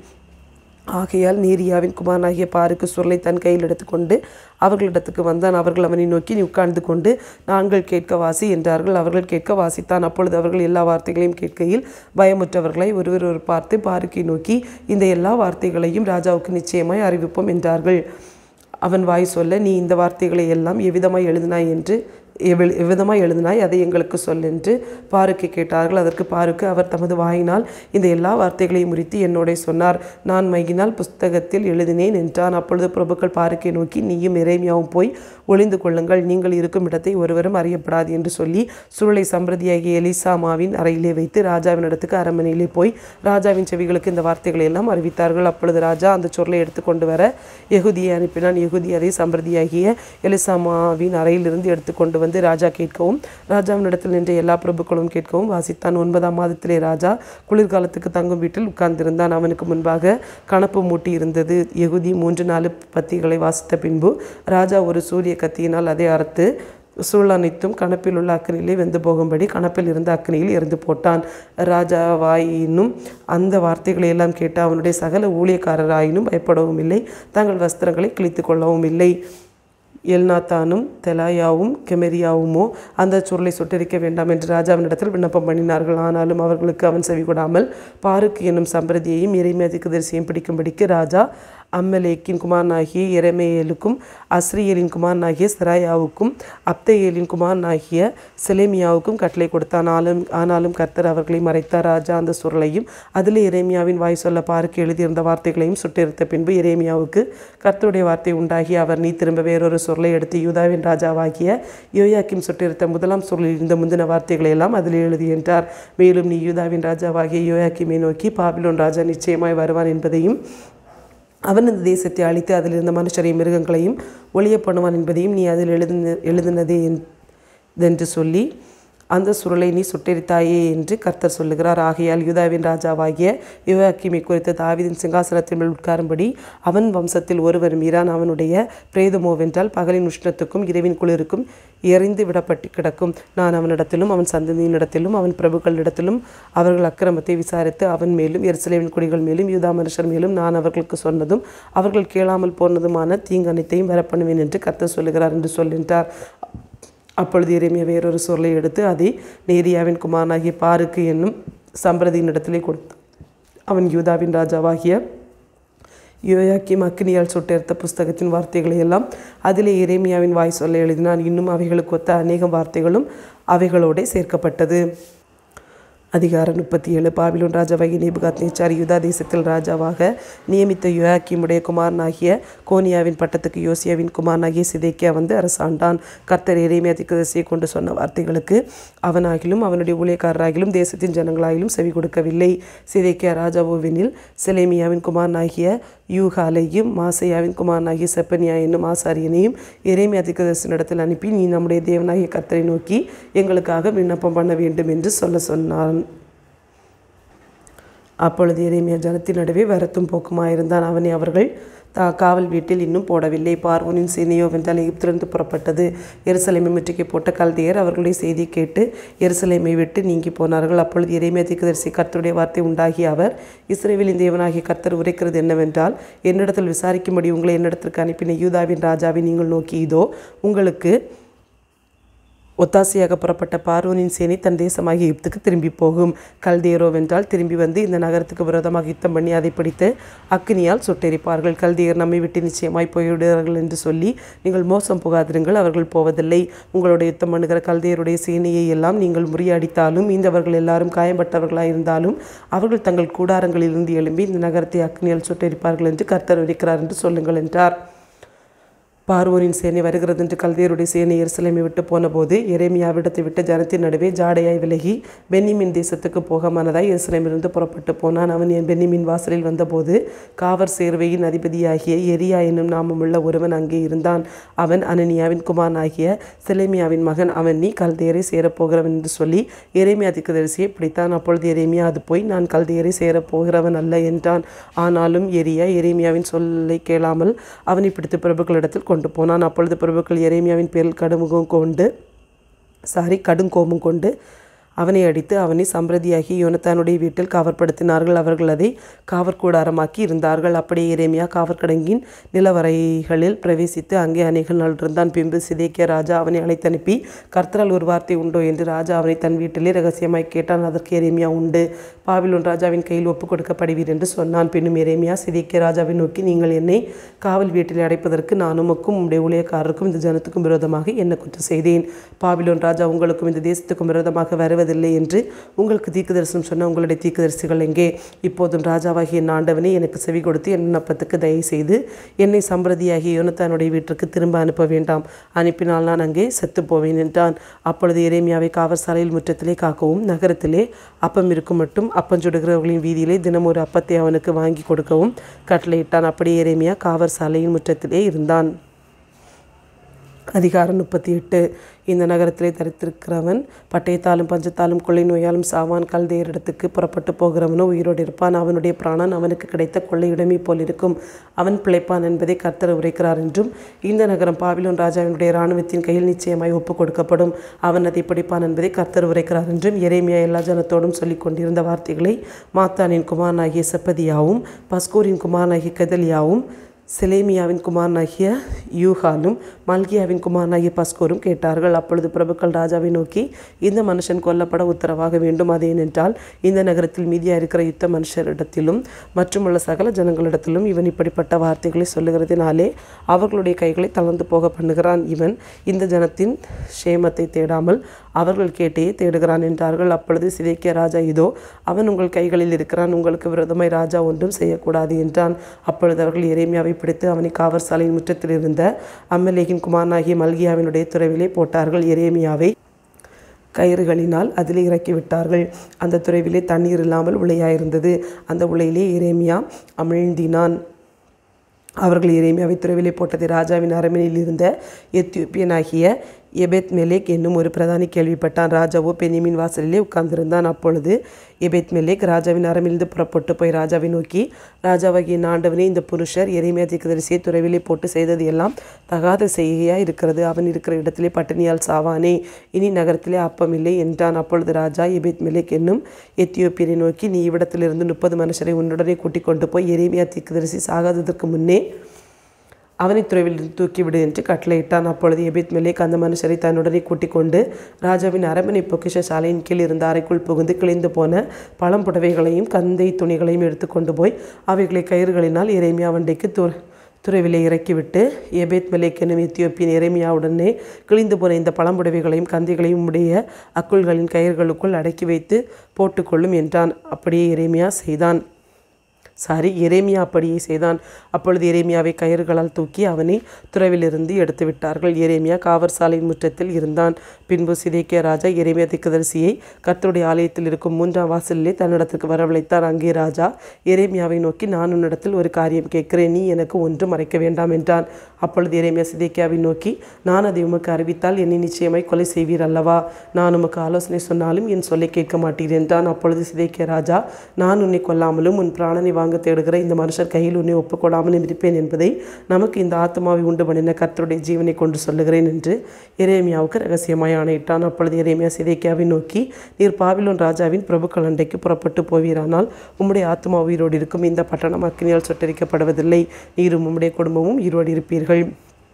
ஆகையால் நீரியாவின் குமாரனாகிய பாருக்கு சுருளை தன் கையில் எடுத்துக்கொண்டு அவர்களிடத்துக்கு வந்தான் அவர்கள் அவனை நோக்கி நீ உட்கார்ந்து கொண்டு நாங்கள் கேட்க வாசி என்றார்கள் அவர்கள் கேட்க வாசித்தான் அப்பொழுது அவர்கள் எல்லா வார்த்தைகளையும் கேட்கையில் பயமுற்றவர்களை ஒருவர் ஒரு பார்த்து பாருக்கை நோக்கி இந்த எல்லா வார்த்தைகளையும் ராஜாவுக்கு நிச்சயமாய் அறிவிப்போம் என்றார்கள் அவன் வாய் சொல்ல நீ இந்த வார்த்தைகளை எல்லாம் எவ்விதமாய் எழுதினாய் என்று எவ்வள- எவ்விதமாய் எழுதினாய் அதை எங்களுக்கு சொல் என்று பாருக்கு கேட்டார்கள் அதற்கு பாருக்கு அவர் தமது வாயினால் இந்த எல்லா வார்த்தைகளையும் முறித்து என்னோட சொன்னார் நான் மையினால் புஸ்தகத்தில் எழுதினேன் என்றான் அப்பொழுது பிரபுக்கள் பாருக்கை நோக்கி நீயும் இறைமையாவும் போய் ஒளிந்து கொள்ளுங்கள் நீங்கள் இருக்கும் இடத்தை ஒருவரும் அறியப்படாது என்று சொல்லி சுருளை சம்பிரதியாகிய எலிசாமாவின் அறையிலே வைத்து ராஜாவின் இடத்துக்கு அரண்மனையிலே போய் ராஜாவின் செவிகளுக்கு இந்த வார்த்தைகளை எல்லாம் அறிவித்தார்கள் அப்பொழுது ராஜா அந்த சொல்லை எடுத்துக்கொண்டு வர யகுதியை அனுப்பினான் யகுதி அதை சம்பிரதியாகிய எலிசாமாவின் அறையிலிருந்து எடுத்துக்கொண்டு வந்து ராஜா கேட்கவும் ராஜாவின் இடத்தில் நின்ற எல்லா பிரபுக்களும் கேட்கவும் வாசித்தான் ஒன்பதாம் மாதத்திலே ராஜா குளிர்காலத்துக்கு தங்கும் வீட்டில் உட்கார்ந்திருந்தான் அவனுக்கு முன்பாக கணப்பு மூட்டி இருந்தது யகுதி மூன்று நாலு பத்திகளை வாசித்த பின்பு ராஜா ஒரு சூரிய கத்தியினால் அதை அறுத்து சூழ் அனைத்தும் கணப்பில் உள்ள அக்னியிலே வெந்து போகும்படி கணப்பில் இருந்த அக்னியில் எரிந்து போட்டான் ராஜாவாயினும் அந்த வார்த்தைகளை எல்லாம் கேட்டு அவனுடைய சகல ஊழியக்காரராயினும் பயப்படவும் இல்லை தங்கள் வஸ்திரங்களை கிழித்து கொள்ளவும் இல்லை எல்நாத்தானும் தெலாயாவும் கெமெரியாவுமோ அந்த சுருளை சுட்டரிக்க வேண்டாம் என்று ராஜாவினிடத்தில் விண்ணப்பம் பண்ணினார்கள் ஆனாலும் அவர்களுக்கு அவன் செவி கொடாமல் பாருக்கு என்னும் சம்பிரதியையும் இறைமேதிக்கு தரிசியும் பிடிக்கும்படிக்கு ராஜா அம்மலேக்கின் குமாரனாகிய எரமேயலுக்கும் அஸ்ரியலின் குமாரனாகிய செராயாவுக்கும் அப்தையேலின் குமாரனாகிய செலேமியாவுக்கும் கட்டளை கொடுத்தான் ஆனாலும் ஆனாலும் கர்த்தர் அவர்களை மறைத்தார் ராஜா அந்த சுருளையும் அதில் எரேமியாவின் வாய் சொல்ல பாருக்கு எழுதியிருந்த வார்த்தைகளையும் சுட்டெரித்த பின்பு எரேமியாவுக்கு கர்த்தருடைய வார்த்தை உண்டாகி அவர் நீ திரும்ப வேறொரு சுருளை எடுத்து யூதாவின் ராஜாவாகிய யோயாக்கிம் சுட்டெரித்த முதலாம் சுருளில் இருந்த முந்தின வார்த்தைகளை எல்லாம் அதில் எழுதி என்றார் மேலும் நீ யூதாவின் ராஜாவாகிய யோயாக்கிமை நோக்கி பாபிலோன் ராஜா நிச்சயமாய் வருவான் என்பதையும் அவன் இந்த தேசத்தை அழித்து அதில் இருந்த மனுஷரையும் மிருகங்களையும் ஒளிய பண்ணுவான் என்பதையும் நீ அதில் எழுதின எழுதினதே என்- என்று சொல்லி அந்த சுருளை நீ சுட்டெரித்தாயே என்று கர்த்தர் சொல்லுகிறார் ஆகையால் யூதாவின் ராஜாவாகிய யுவாக்கிமை குறித்த தாவீதின் சிங்காசனத்தின் மேல் உட்காரும்படி அவன் வம்சத்தில் ஒருவர் மீறான் அவனுடைய பிரேதமோவென்றால் பகலின் உஷ்ணத்துக்கும் இரவின் குளிருக்கும் எறிந்து விடப்பட்டு கிடக்கும் நான் அவனிடத்திலும் அவன் சந்ததியினிடத்திலும் அவன் பிரபுக்களிடத்திலும் அவர்கள் அக்கிரமத்தை விசாரித்து அவன் மேலும் எருசலேமின் குடிகள் மேலும் யூதா மனுஷர் மேலும் நான் அவர்களுக்கு சொன்னதும் அவர்கள் கேளாமல் போனதுமான தீங்கு அனைத்தையும் வரப்பண்ணுவேன் என்று கர்த்தர் சொல்லுகிறார் என்று சொல்கின்றார் அப்பொழுது எரேமியா வேறொரு சொல்லை எடுத்து அதை நேரியாவின் குமாரனாகிய பாருக்கு என்னும் சம்பிரதியின் இடத்திலே கொடுத்தான் அவன் யூதாவின் ராஜாவாகிய யோயாக்கிம் அக்னியால் சுட்டெடுத்த புஸ்தகத்தின் வார்த்தைகளை எல்லாம் அதிலே எரேமியாவின் வாய் சொல்ல எழுதினான் இன்னும் அவைகளுக்கு ஒத்த அநேக வார்த்தைகளும் அவைகளோடே சேர்க்கப்பட்டது அதிகாரம் முப்பத்தி ஏழு பாபிலோன் ராஜாவாகிய நேபுகாத் நேச்சார் யூதா தேசத்தில் ராஜாவாக நியமித்த யோயாக்கிமுடைய குமாரனாகிய கோனியாவின் பட்டத்துக்கு யோசியாவின் குமாரனாகிய சிதைக்கியா வந்து அரசாண்டான் கர்த்தர் எரேமியா திக்கதரிசியை கொண்டு சொன்ன வார்த்தைகளுக்கு அவனாகிலும் அவனுடைய ஊழியக்காரராகிலும் தேசத்தின் ஜனங்களாகிலும் செவி கொடுக்கவில்லை சிதைக்கியா ராஜாவோவெனில் செலேமியாவின் குமாரனாகிய யூகாலையும் மாசையாவின் குமாரனாகிய செப்பனியா என்னும் ஆசாரியனையும் எரேமியா திக்கதரிசனிடத்தில் அனுப்பி நீ நம்முடைய தேவனாகிய கர்த்தரை நோக்கி எங்களுக்காக விண்ணப்பம் பண்ண வேண்டும் என்று சொல்ல சொன்னான் அப்பொழுது எரேமியா ஜனத்தின் நடுவே வரத்தும் போக்குமாயிருந்தான் அவனை அவர்கள் தா காவல் வீட்டில் இன்னும் போடவில்லை பார்வோனின் சேனையோ வென்றால் எகிப்திலிருந்து புறப்பட்டது எருசலேமை முற்றுகை போட்ட கல்தையர் அவர்களுடைய செய்தி கேட்டு எருசலேமை விட்டு நீங்கி போனார்கள் அப்பொழுது எரேமியா தீர்க்கதரிசி கர்த்தருடைய வார்த்தை உண்டாகி அவர் இஸ்ரேவேலின் தேவனாகிய கர்த்தர் உரைக்கிறது என்னவென்றால் என்னிடத்தில் விசாரிக்கும்படி உங்களை என்னிடத்திற்கு அனுப்பின யூதாவின் ராஜாவை நீங்கள் நோக்கி இதோ உங்களுக்கு ஒத்தாசையாக புறப்பட்ட பார்வோனின் சேனை தன் தேசமாகிய எகிப்துக்கு திரும்பி போகும் கல்தேரோவென்றால் திரும்பி வந்து இந்த நகரத்துக்கு விரோதமாக யுத்தம் பண்ணி அதை பிடித்து அக்கினியால் சுட்டெரிப்பார்கள் கல்தேயர் நம்மை விட்டு நிச்சயமாய் போய்விடுவார்கள் என்று சொல்லி நீங்கள் மோசம் புகாதிருங்கள் அவர்கள் போவதில்லை உங்களுடைய யுத்தம் பண்ணுகிற கல்தேயருடைய சேனையை எல்லாம் நீங்கள் முறியடித்தாலும் இந்தவர்கள் எல்லாரும் காயம்பட்டவர்களாக இருந்தாலும் அவர்கள் தங்கள் கூடாரங்களிலிருந்து எழும்பி இந்த நகரத்தை அக்னியால் சுட்டெரிப்பார்கள் என்று கர்த்தர் இருக்கிறார் என்று சொல்லுங்கள் என்றார் பார்வோனின் சேனை வருகிறது என்று கல்தேருடைய சேனை எருசலேமை விட்டு போனபோது எரேமியாவிடத்தை விட்டு ஜனத்தின் நடுவே ஜாடையாய் விலகி பென்னிமின் தேசத்துக்கு போக மனதாய் எருசலேமிலிருந்து புறப்பட்டு போனான் அவன் என் பென்னிமின் வாசலில் வந்தபோது காவர் சேர்வையின் அதிபதியாகிய எரியா என்னும் நாமமுள்ள ஒருவன் அங்கே இருந்தான் அவன் அனனியாவின் குமாரனாகிய செலேமியாவின் மகன் அவன் நீ கல்தேரை சேரப்போகிறவன் என்று சொல்லி எரேமியா திக்கதரிசியை பிடித்தான் அப்பொழுது எரேமியா அது போய் நான் கல்தேரை சேரப்போகிறவன் அல்ல என்றான் ஆனாலும் எரியா எரேமியாவின் சொல்லை கேளாமல் அவனை பிடித்து பிரபுக்களிடத்தில் கொண்டு போனான் அப்பொழுது பிரபுக்கள் எரேமியாவின் பேரில் கடுமுகம் கொண்டு சாரி கடுங்கோபம் கொண்டு அவனை அடித்து அவனை சம்பிரதியாகி யோனத்தானுடைய வீட்டில் காவற்படுத்தினார்கள் அவர்கள் அதை காவற்கூடாரமாக்கி இருந்தார்கள் அப்படியே எரேமியா காவற்கடங்கின் நிலவரைகளில் பிரவேசித்து அங்கே அநேக நாள் இருந்தான் பின்பு சிதேக்கிய ராஜா அவனை அழைத்தனுப்பி கர்த்தரால் ஒரு வார்த்தை உண்டோ என்று ராஜா அவனை தன் வீட்டிலே ரகசியமாய் கேட்டான் அதற்கு எரேமியா உண்டு பாபிலோன் ராஜாவின் கையில் ஒப்புக் கொடுக்கப்படுவீர் என்று சொன்னான் பின்னும் எரேமியா சிதேக்கிய ராஜாவை நோக்கி நீங்கள் என்னை காவல் வீட்டில் அடைப்பதற்கு நான் உமக்கும் உம்முடைய ஊழியக்காரருக்கும் இந்த ஜனத்துக்கும் விரோதமாக என்ன குற்றம் செய்தேன் பாபிலோன் ராஜா உங்களுக்கும் இந்த தேசத்துக்கும் விரோதமாக வருவதில்லை என்று உங்களுக்கு தீர்க்கதரிசனம் சொன்ன உங்களுடைய தீர்க்கதரிசிகள் எங்கே இப்போதும் ராஜாவாகிய என் ஆண்டவனே எனக்கு செவி கொடுத்து என் விண்ணப்பத்துக்கு தயவு செய்து என்னை சம்பிரதியாகிய யோனத்தானுடைய வீட்டிற்கு திரும்ப அனுப்ப வேண்டாம் அனுப்பினால் நான் அங்கே செத்து போவேன் என்றான் அப்பொழுது எரேமியாவை காவற்சாலையில் முற்றத்திலே காக்கவும் நகரத்திலே அப்பம் இருக்கும் மட்டும் அப்பம் சுடுகிறவர்களின் வீதியிலே தினம் ஒரு அப்பத்தை அவனுக்கு வாங்கி கொடுக்கவும் கட்டளையிட்டான் அப்படியே எரேமியா காவற் சாலையின் முற்றத்திலே இருந்தான் அதிகாரம் முப்பத்தி எட்டு இந்த நகரத்திலே தரித்திருக்கிறவன் பட்டயத்தாலும் பஞ்சத்தாலும் கொள்ளை நோயாலும் சாவான் கல்தேயரிடத்துக்கு புறப்பட்டு போகிறவனோ உயிரோடு இருப்பான் அவனுடைய பிராணன் அவனுக்கு கிடைத்த கொள்ளையுடைமை போல் இருக்கும் அவன் பிழைப்பான் என்பதை கர்த்தர் உரைக்கிறார் என்றும் இந்த நகரம் பாபிலோன் ராஜாவினுடைய இராணுவத்தின் கையில் நிச்சயமாய் ஒப்புக் கொடுக்கப்படும் அவன் அதை பிடிப்பான் என்பதை கர்த்தர் உரைக்கிறார் என்றும் எரேமியா எல்லா ஜனத்தோடும் சொல்லிக் கொண்டிருந்த வார்த்தைகளை மாத்தானின் குமாரனாகிய செப்பதியாவும் பஸ்கூரின் குமாரனாகிய கதலியாவும் செலேமியாவின் குமாரனாகிய யூகாலும் மல்கியாவின் குமாரனாகிய பஸ்கோரும் கேட்டார்கள் அப்பொழுது பிரபுக்கள் ராஜாவை நோக்கி இந்த மனுஷன் கொல்லப்பட உத்தரவாக வேண்டும் அது ஏனென்றால் இந்த நகரத்தில் மீதியாக இருக்கிற யுத்த மனுஷரிடத்திலும் மற்றும் உள்ள சகல ஜனங்களிடத்திலும் இவன் இப்படிப்பட்ட வார்த்தைகளை சொல்லுகிறதினாலே அவர்களுடைய கைகளை தளர்ந்து போக பண்ணுகிறான் இவன் இந்த ஜனத்தின் சேமத்தை தேடாமல் அவர்கள் கேட்டே தேடுகிறான் என்றார்கள் அப்பொழுது சிதைக்கிய ராஜா இதோ அவன் உங்கள் கைகளில் இருக்கிறான் உங்களுக்கு விரோதமாய் ராஜா ஒன்றும் செய்யக்கூடாது என்றான் அப்பொழுது அவர்கள் எரேமியாவை பிடித்து அவனை காவற் சாலையின் முற்றத்தில் இருந்த அம்மலேகின் குமாரனாகிய மல்கியாவினுடைய துறவிலே போட்டார்கள் எரேமியாவை கயிறுகளினால் அதிலே இறக்கி விட்டார்கள் அந்த துறைவிலே தண்ணீர் இல்லாமல் உளையாயிருந்தது அந்த உலையிலே எரேமியா அமிழ்ந்தினான் அவர்கள் எரேமியாவை துறவிலே போட்டதை ராஜாவின் அரண்மனையில் இருந்த எத்தியோப்பியனாகிய எபெத் மெலேக் என்னும் ஒரு பிரதானி கேள்விப்பட்டான் ராஜாவோ பெனிமின் வாசலிலே உட்கார்ந்திருந்தான் அப்பொழுது எபெத் மெலேக் ராஜாவின் அரமிலிருந்து புறப்பட்டு போய் ராஜாவை நோக்கி ராஜாவாகிய ஆண்டவனே இந்த புருஷர் எரேமியா தீர்க்கதரிசியை துறவிலே போட்டு செய்தது எல்லாம் தகாத செய்கையா இருக்கிறது அவன் இருக்கிற இடத்திலே பட்டினியால் சாவானே இனி நகரத்திலே அப்பம் இல்லை என்றான் அப்பொழுது ராஜா எபெத் மெலேக் என்னும் எத்தியோப்பியரை நோக்கி நீ இவ்விடத்திலிருந்து முப்பது மனுஷரை உன்னுடனே கூட்டிக் கொண்டு போய் எரேமியா தீர்க்கதரிசி சாகாததற்கு முன்னே அவனை துறவில் தூக்கிவிடு என்று கட்டளையிட்டான் அப்பொழுது எபித் மெலேக் அந்த மனுஷரை தன்னுடனே கூட்டிக் கொண்டு ராஜாவின் அரண்மனை பொக்கிஷ சாலையின் கீழ் இருந்த அறைக்குள் புகுந்து கிழிந்து போன பழம் புடவைகளையும் கந்தை துணிகளையும் எடுத்துக்கொண்டு போய் அவைகளை கயிறுகளினால் இறைமையா வண்டிக்கு து துறவிலே இறக்கிவிட்டு எபேத் மெலேக் எனும் எத்தியோப்பியன் எரேமியாவுடனே கிழிந்து போன இந்த பழம்புடவைகளையும் கந்தைகளையும் உடைய அக்குள்களின் கயிறுகளுக்குள் அடக்கி வைத்து போட்டுக்கொள்ளும் என்றான் அப்படியே எரேமியா செய்தான் சாரி எரேமியா அப்படியே செய்தான் அப்பொழுது எரேமியாவை கயிறுகளால் தூக்கி அவனை துறவிலிருந்து எடுத்து விட்டார்கள் எரேமியா காவற் சாலையின் முற்றத்தில் இருந்தான் பின்பு சிதைக்கிய ராஜா எரேமியா திக்கதரிசியை கர்த்தருடைய ஆலயத்தில் இருக்கும் மூன்றாம் வாசலிலே தன்னிடத்துக்கு வரவழைத்தார் அங்கே ராஜா எரேமியாவை நோக்கி நான் உன்னிடத்தில் ஒரு காரியம் கேட்கிறேன் நீ எனக்கு ஒன்றும் மறைக்க வேண்டாம் என்றான் அப்பொழுது எரேமியா சிதைக்கியாவை நோக்கி நான் அதை உமக்கு அறிவித்தால் என்னை நிச்சயமாய் கொலை செய்வீர் அல்லவா நான் உமக்கு ஆலோசனை சொன்னாலும் என் சொல்லை கேட்க மாட்டீர் என்றான் அப்பொழுது சிதைக்கிய ராஜா நான் உன்னை கொல்லாமலும் உன் பிராணனை வாங்க தேடுகிற இந்த மனுஷர் கையில் உன்னை ஒப்புக்கொள்ளாமலும் இருப்பேன் என்பதை நமக்கு இந்த ஆத்மாவை உண்டு பண்ணின கர்த்தருடைய ஜீவனை கொண்டு சொல்லுகிறேன் என்று எரேமியாவுக்கு ரகசியமாய் ஆணையிட்டான் அப்பொழுது எரேமியா சிதைக்கியாவை நோக்கி நீர் பாபிலோன் ராஜாவின் பிரபுக்கள் அண்டைக்கு புறப்பட்டு போவீரானால் உம்முடைய ஆத்மா உயிரோடு இருக்கும் இந்த பட்டணம் அக்கினியால் சுட்டரிக்கப்படுவதில்லை நீரும் உம்முடைய குடும்பமும் உயிரோடு இருப்பீர்கள்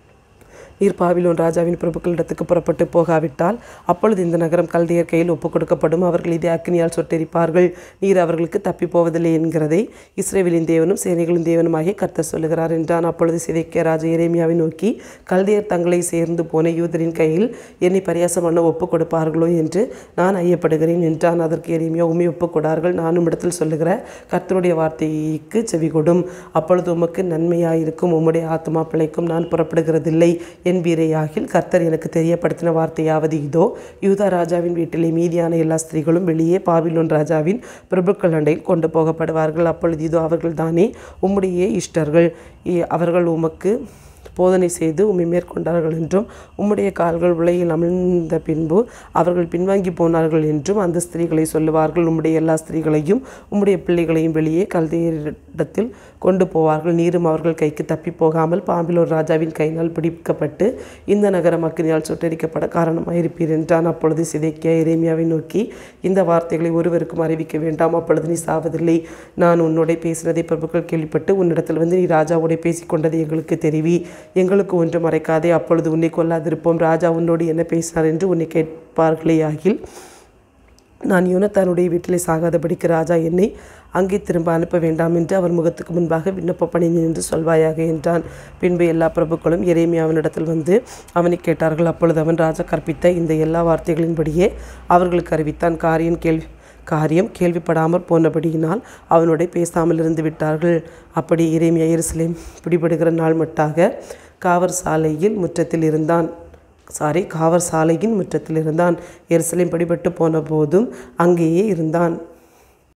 நீர் பாபிலோன் ராஜாவின் பிரபுக்களிடத்துக்கு புறப்பட்டு போகாவிட்டால் அப்பொழுது இந்த நகரம் கல்தையர் கையில் ஒப்புக் கொடுக்கப்படும் அவர்கள் இதை அக்னியால் சொட்டெரிப்பார்கள் நீர் அவர்களுக்கு தப்பி போவதில்லை என்கிறதை இஸ்ரேவேலின் தேவனும் சேனைகளின் தேவனுமாகிய கர்த்தர் சொல்லுகிறார் என்றான் அப்பொழுது சிதைக்கிய ராஜா எரேமியாவை நோக்கி கல்தையர் தங்களை சேர்ந்து போன யூதரின் கையில் என்னை பரியாசம் பண்ண ஒப்புக் கொடுப்பார்களோ என்று நான் ஐயப்படுகிறேன் என்றான் அதற்கு எரேமியா உண்மை ஒப்புக் கொடார்கள் நானும் இடத்தில் சொல்லுகிற கர்த்தருடைய வார்த்தைக்கு செவி கொடும் அப்பொழுது உமக்கு நன்மையாயிருக்கும் உம்முடைய ஆத்மா பிழைக்கும் நான் புறப்படுகிறதில்லை என்பீரையாகில் கர்த்தர் எனக்கு தெரியப்படுத்தின வார்த்தையாவது இதோ யூதா ராஜாவின் வீட்டிலே மீதியான எல்லா ஸ்திரீகளும் வெளியே பாபிலோன் ராஜாவின் பிரபுக்கள் அண்டையில் கொண்டு போகப்படுவார்கள் அப்பொழுது இதோ அவர்கள் தானே உம்முடைய இஷ்டர்கள் இ- அவர்கள் உமக்கு போதனை செய்து உம்மை மேற்கொண்டார்கள் என்றும் உம்முடைய கால்கள் உலகில் அமிழ்ந்த பின்பு அவர்கள் பின்வாங்கி போனார்கள் என்றும் அந்த ஸ்திரீகளை சொல்லுவார்கள் உம்முடைய எல்லா ஸ்திரீகளையும் உம்முடைய பிள்ளைகளையும் வெளியே கல்தையரிடத்தில் கொண்டு போவார்கள் நீரும் அவர்கள் கைக்கு தப்பி போகாமல் பாம்பிலோர் ராஜாவின் கையினால் பிடிக்கப்பட்டு இந்த நகரம் அக்கினியால் சுட்டரிக்கப்பட காரணமாயிருப்பீர் என்றான் அப்பொழுது சிதைக்கியா எரேமியாவை நோக்கி இந்த வார்த்தைகளை ஒருவருக்கும் அறிவிக்க வேண்டாம் அப்பொழுது நீ சாவதில்லை நான் உன்னோட பேசினதை பிரபுக்கள் கேள்விப்பட்டு உன்னிடத்தில் வந்து நீ ராஜாவோட பேசிக்கொண்டதை எங்களுக்கு தெரிவி எங்களுக்கு ஒன்று மறைக்காதே அப்பொழுது உன்னை கொல்லாதிருப்போம் ராஜா உன்னோடு என்ன பேசினார் என்று உன்னை கேட்பார்களே ஆகில் நான் யோனத்தானுடைய வீட்டிலே சாகாதபடிக்கு ராஜா என்னை அங்கே திரும்ப அனுப்ப வேண்டாம் என்று அவர் முகத்துக்கு முன்பாக விண்ணப்ப பண்ணினேன் என்று சொல்வாயாக என்றான் பின்பு எல்லா பிரபுக்களும் எரேமியாவினிடத்தில் வந்து அவனை கேட்டார்கள் அப்பொழுது அவன் ராஜா கற்பித்த இந்த எல்லா வார்த்தைகளின்படியே அவர்களுக்கு அறிவித்தான் காரியம் கேள்வி காரியம் கேள்விப்படாமற் போனபடியினால் அவனோட பேசாமல் இருந்து விட்டார்கள் அப்படி எரேமியா எருசலேம் பிடிபடுகிற நாள் மட்டாக காவற் சாலையில் முற்றத்தில் இருந்தான் சாரி காவற் சாலையின் முற்றத்தில் இருந்தான் எருசலேம் பிடிபட்டு போன போதும் அங்கேயே இருந்தான்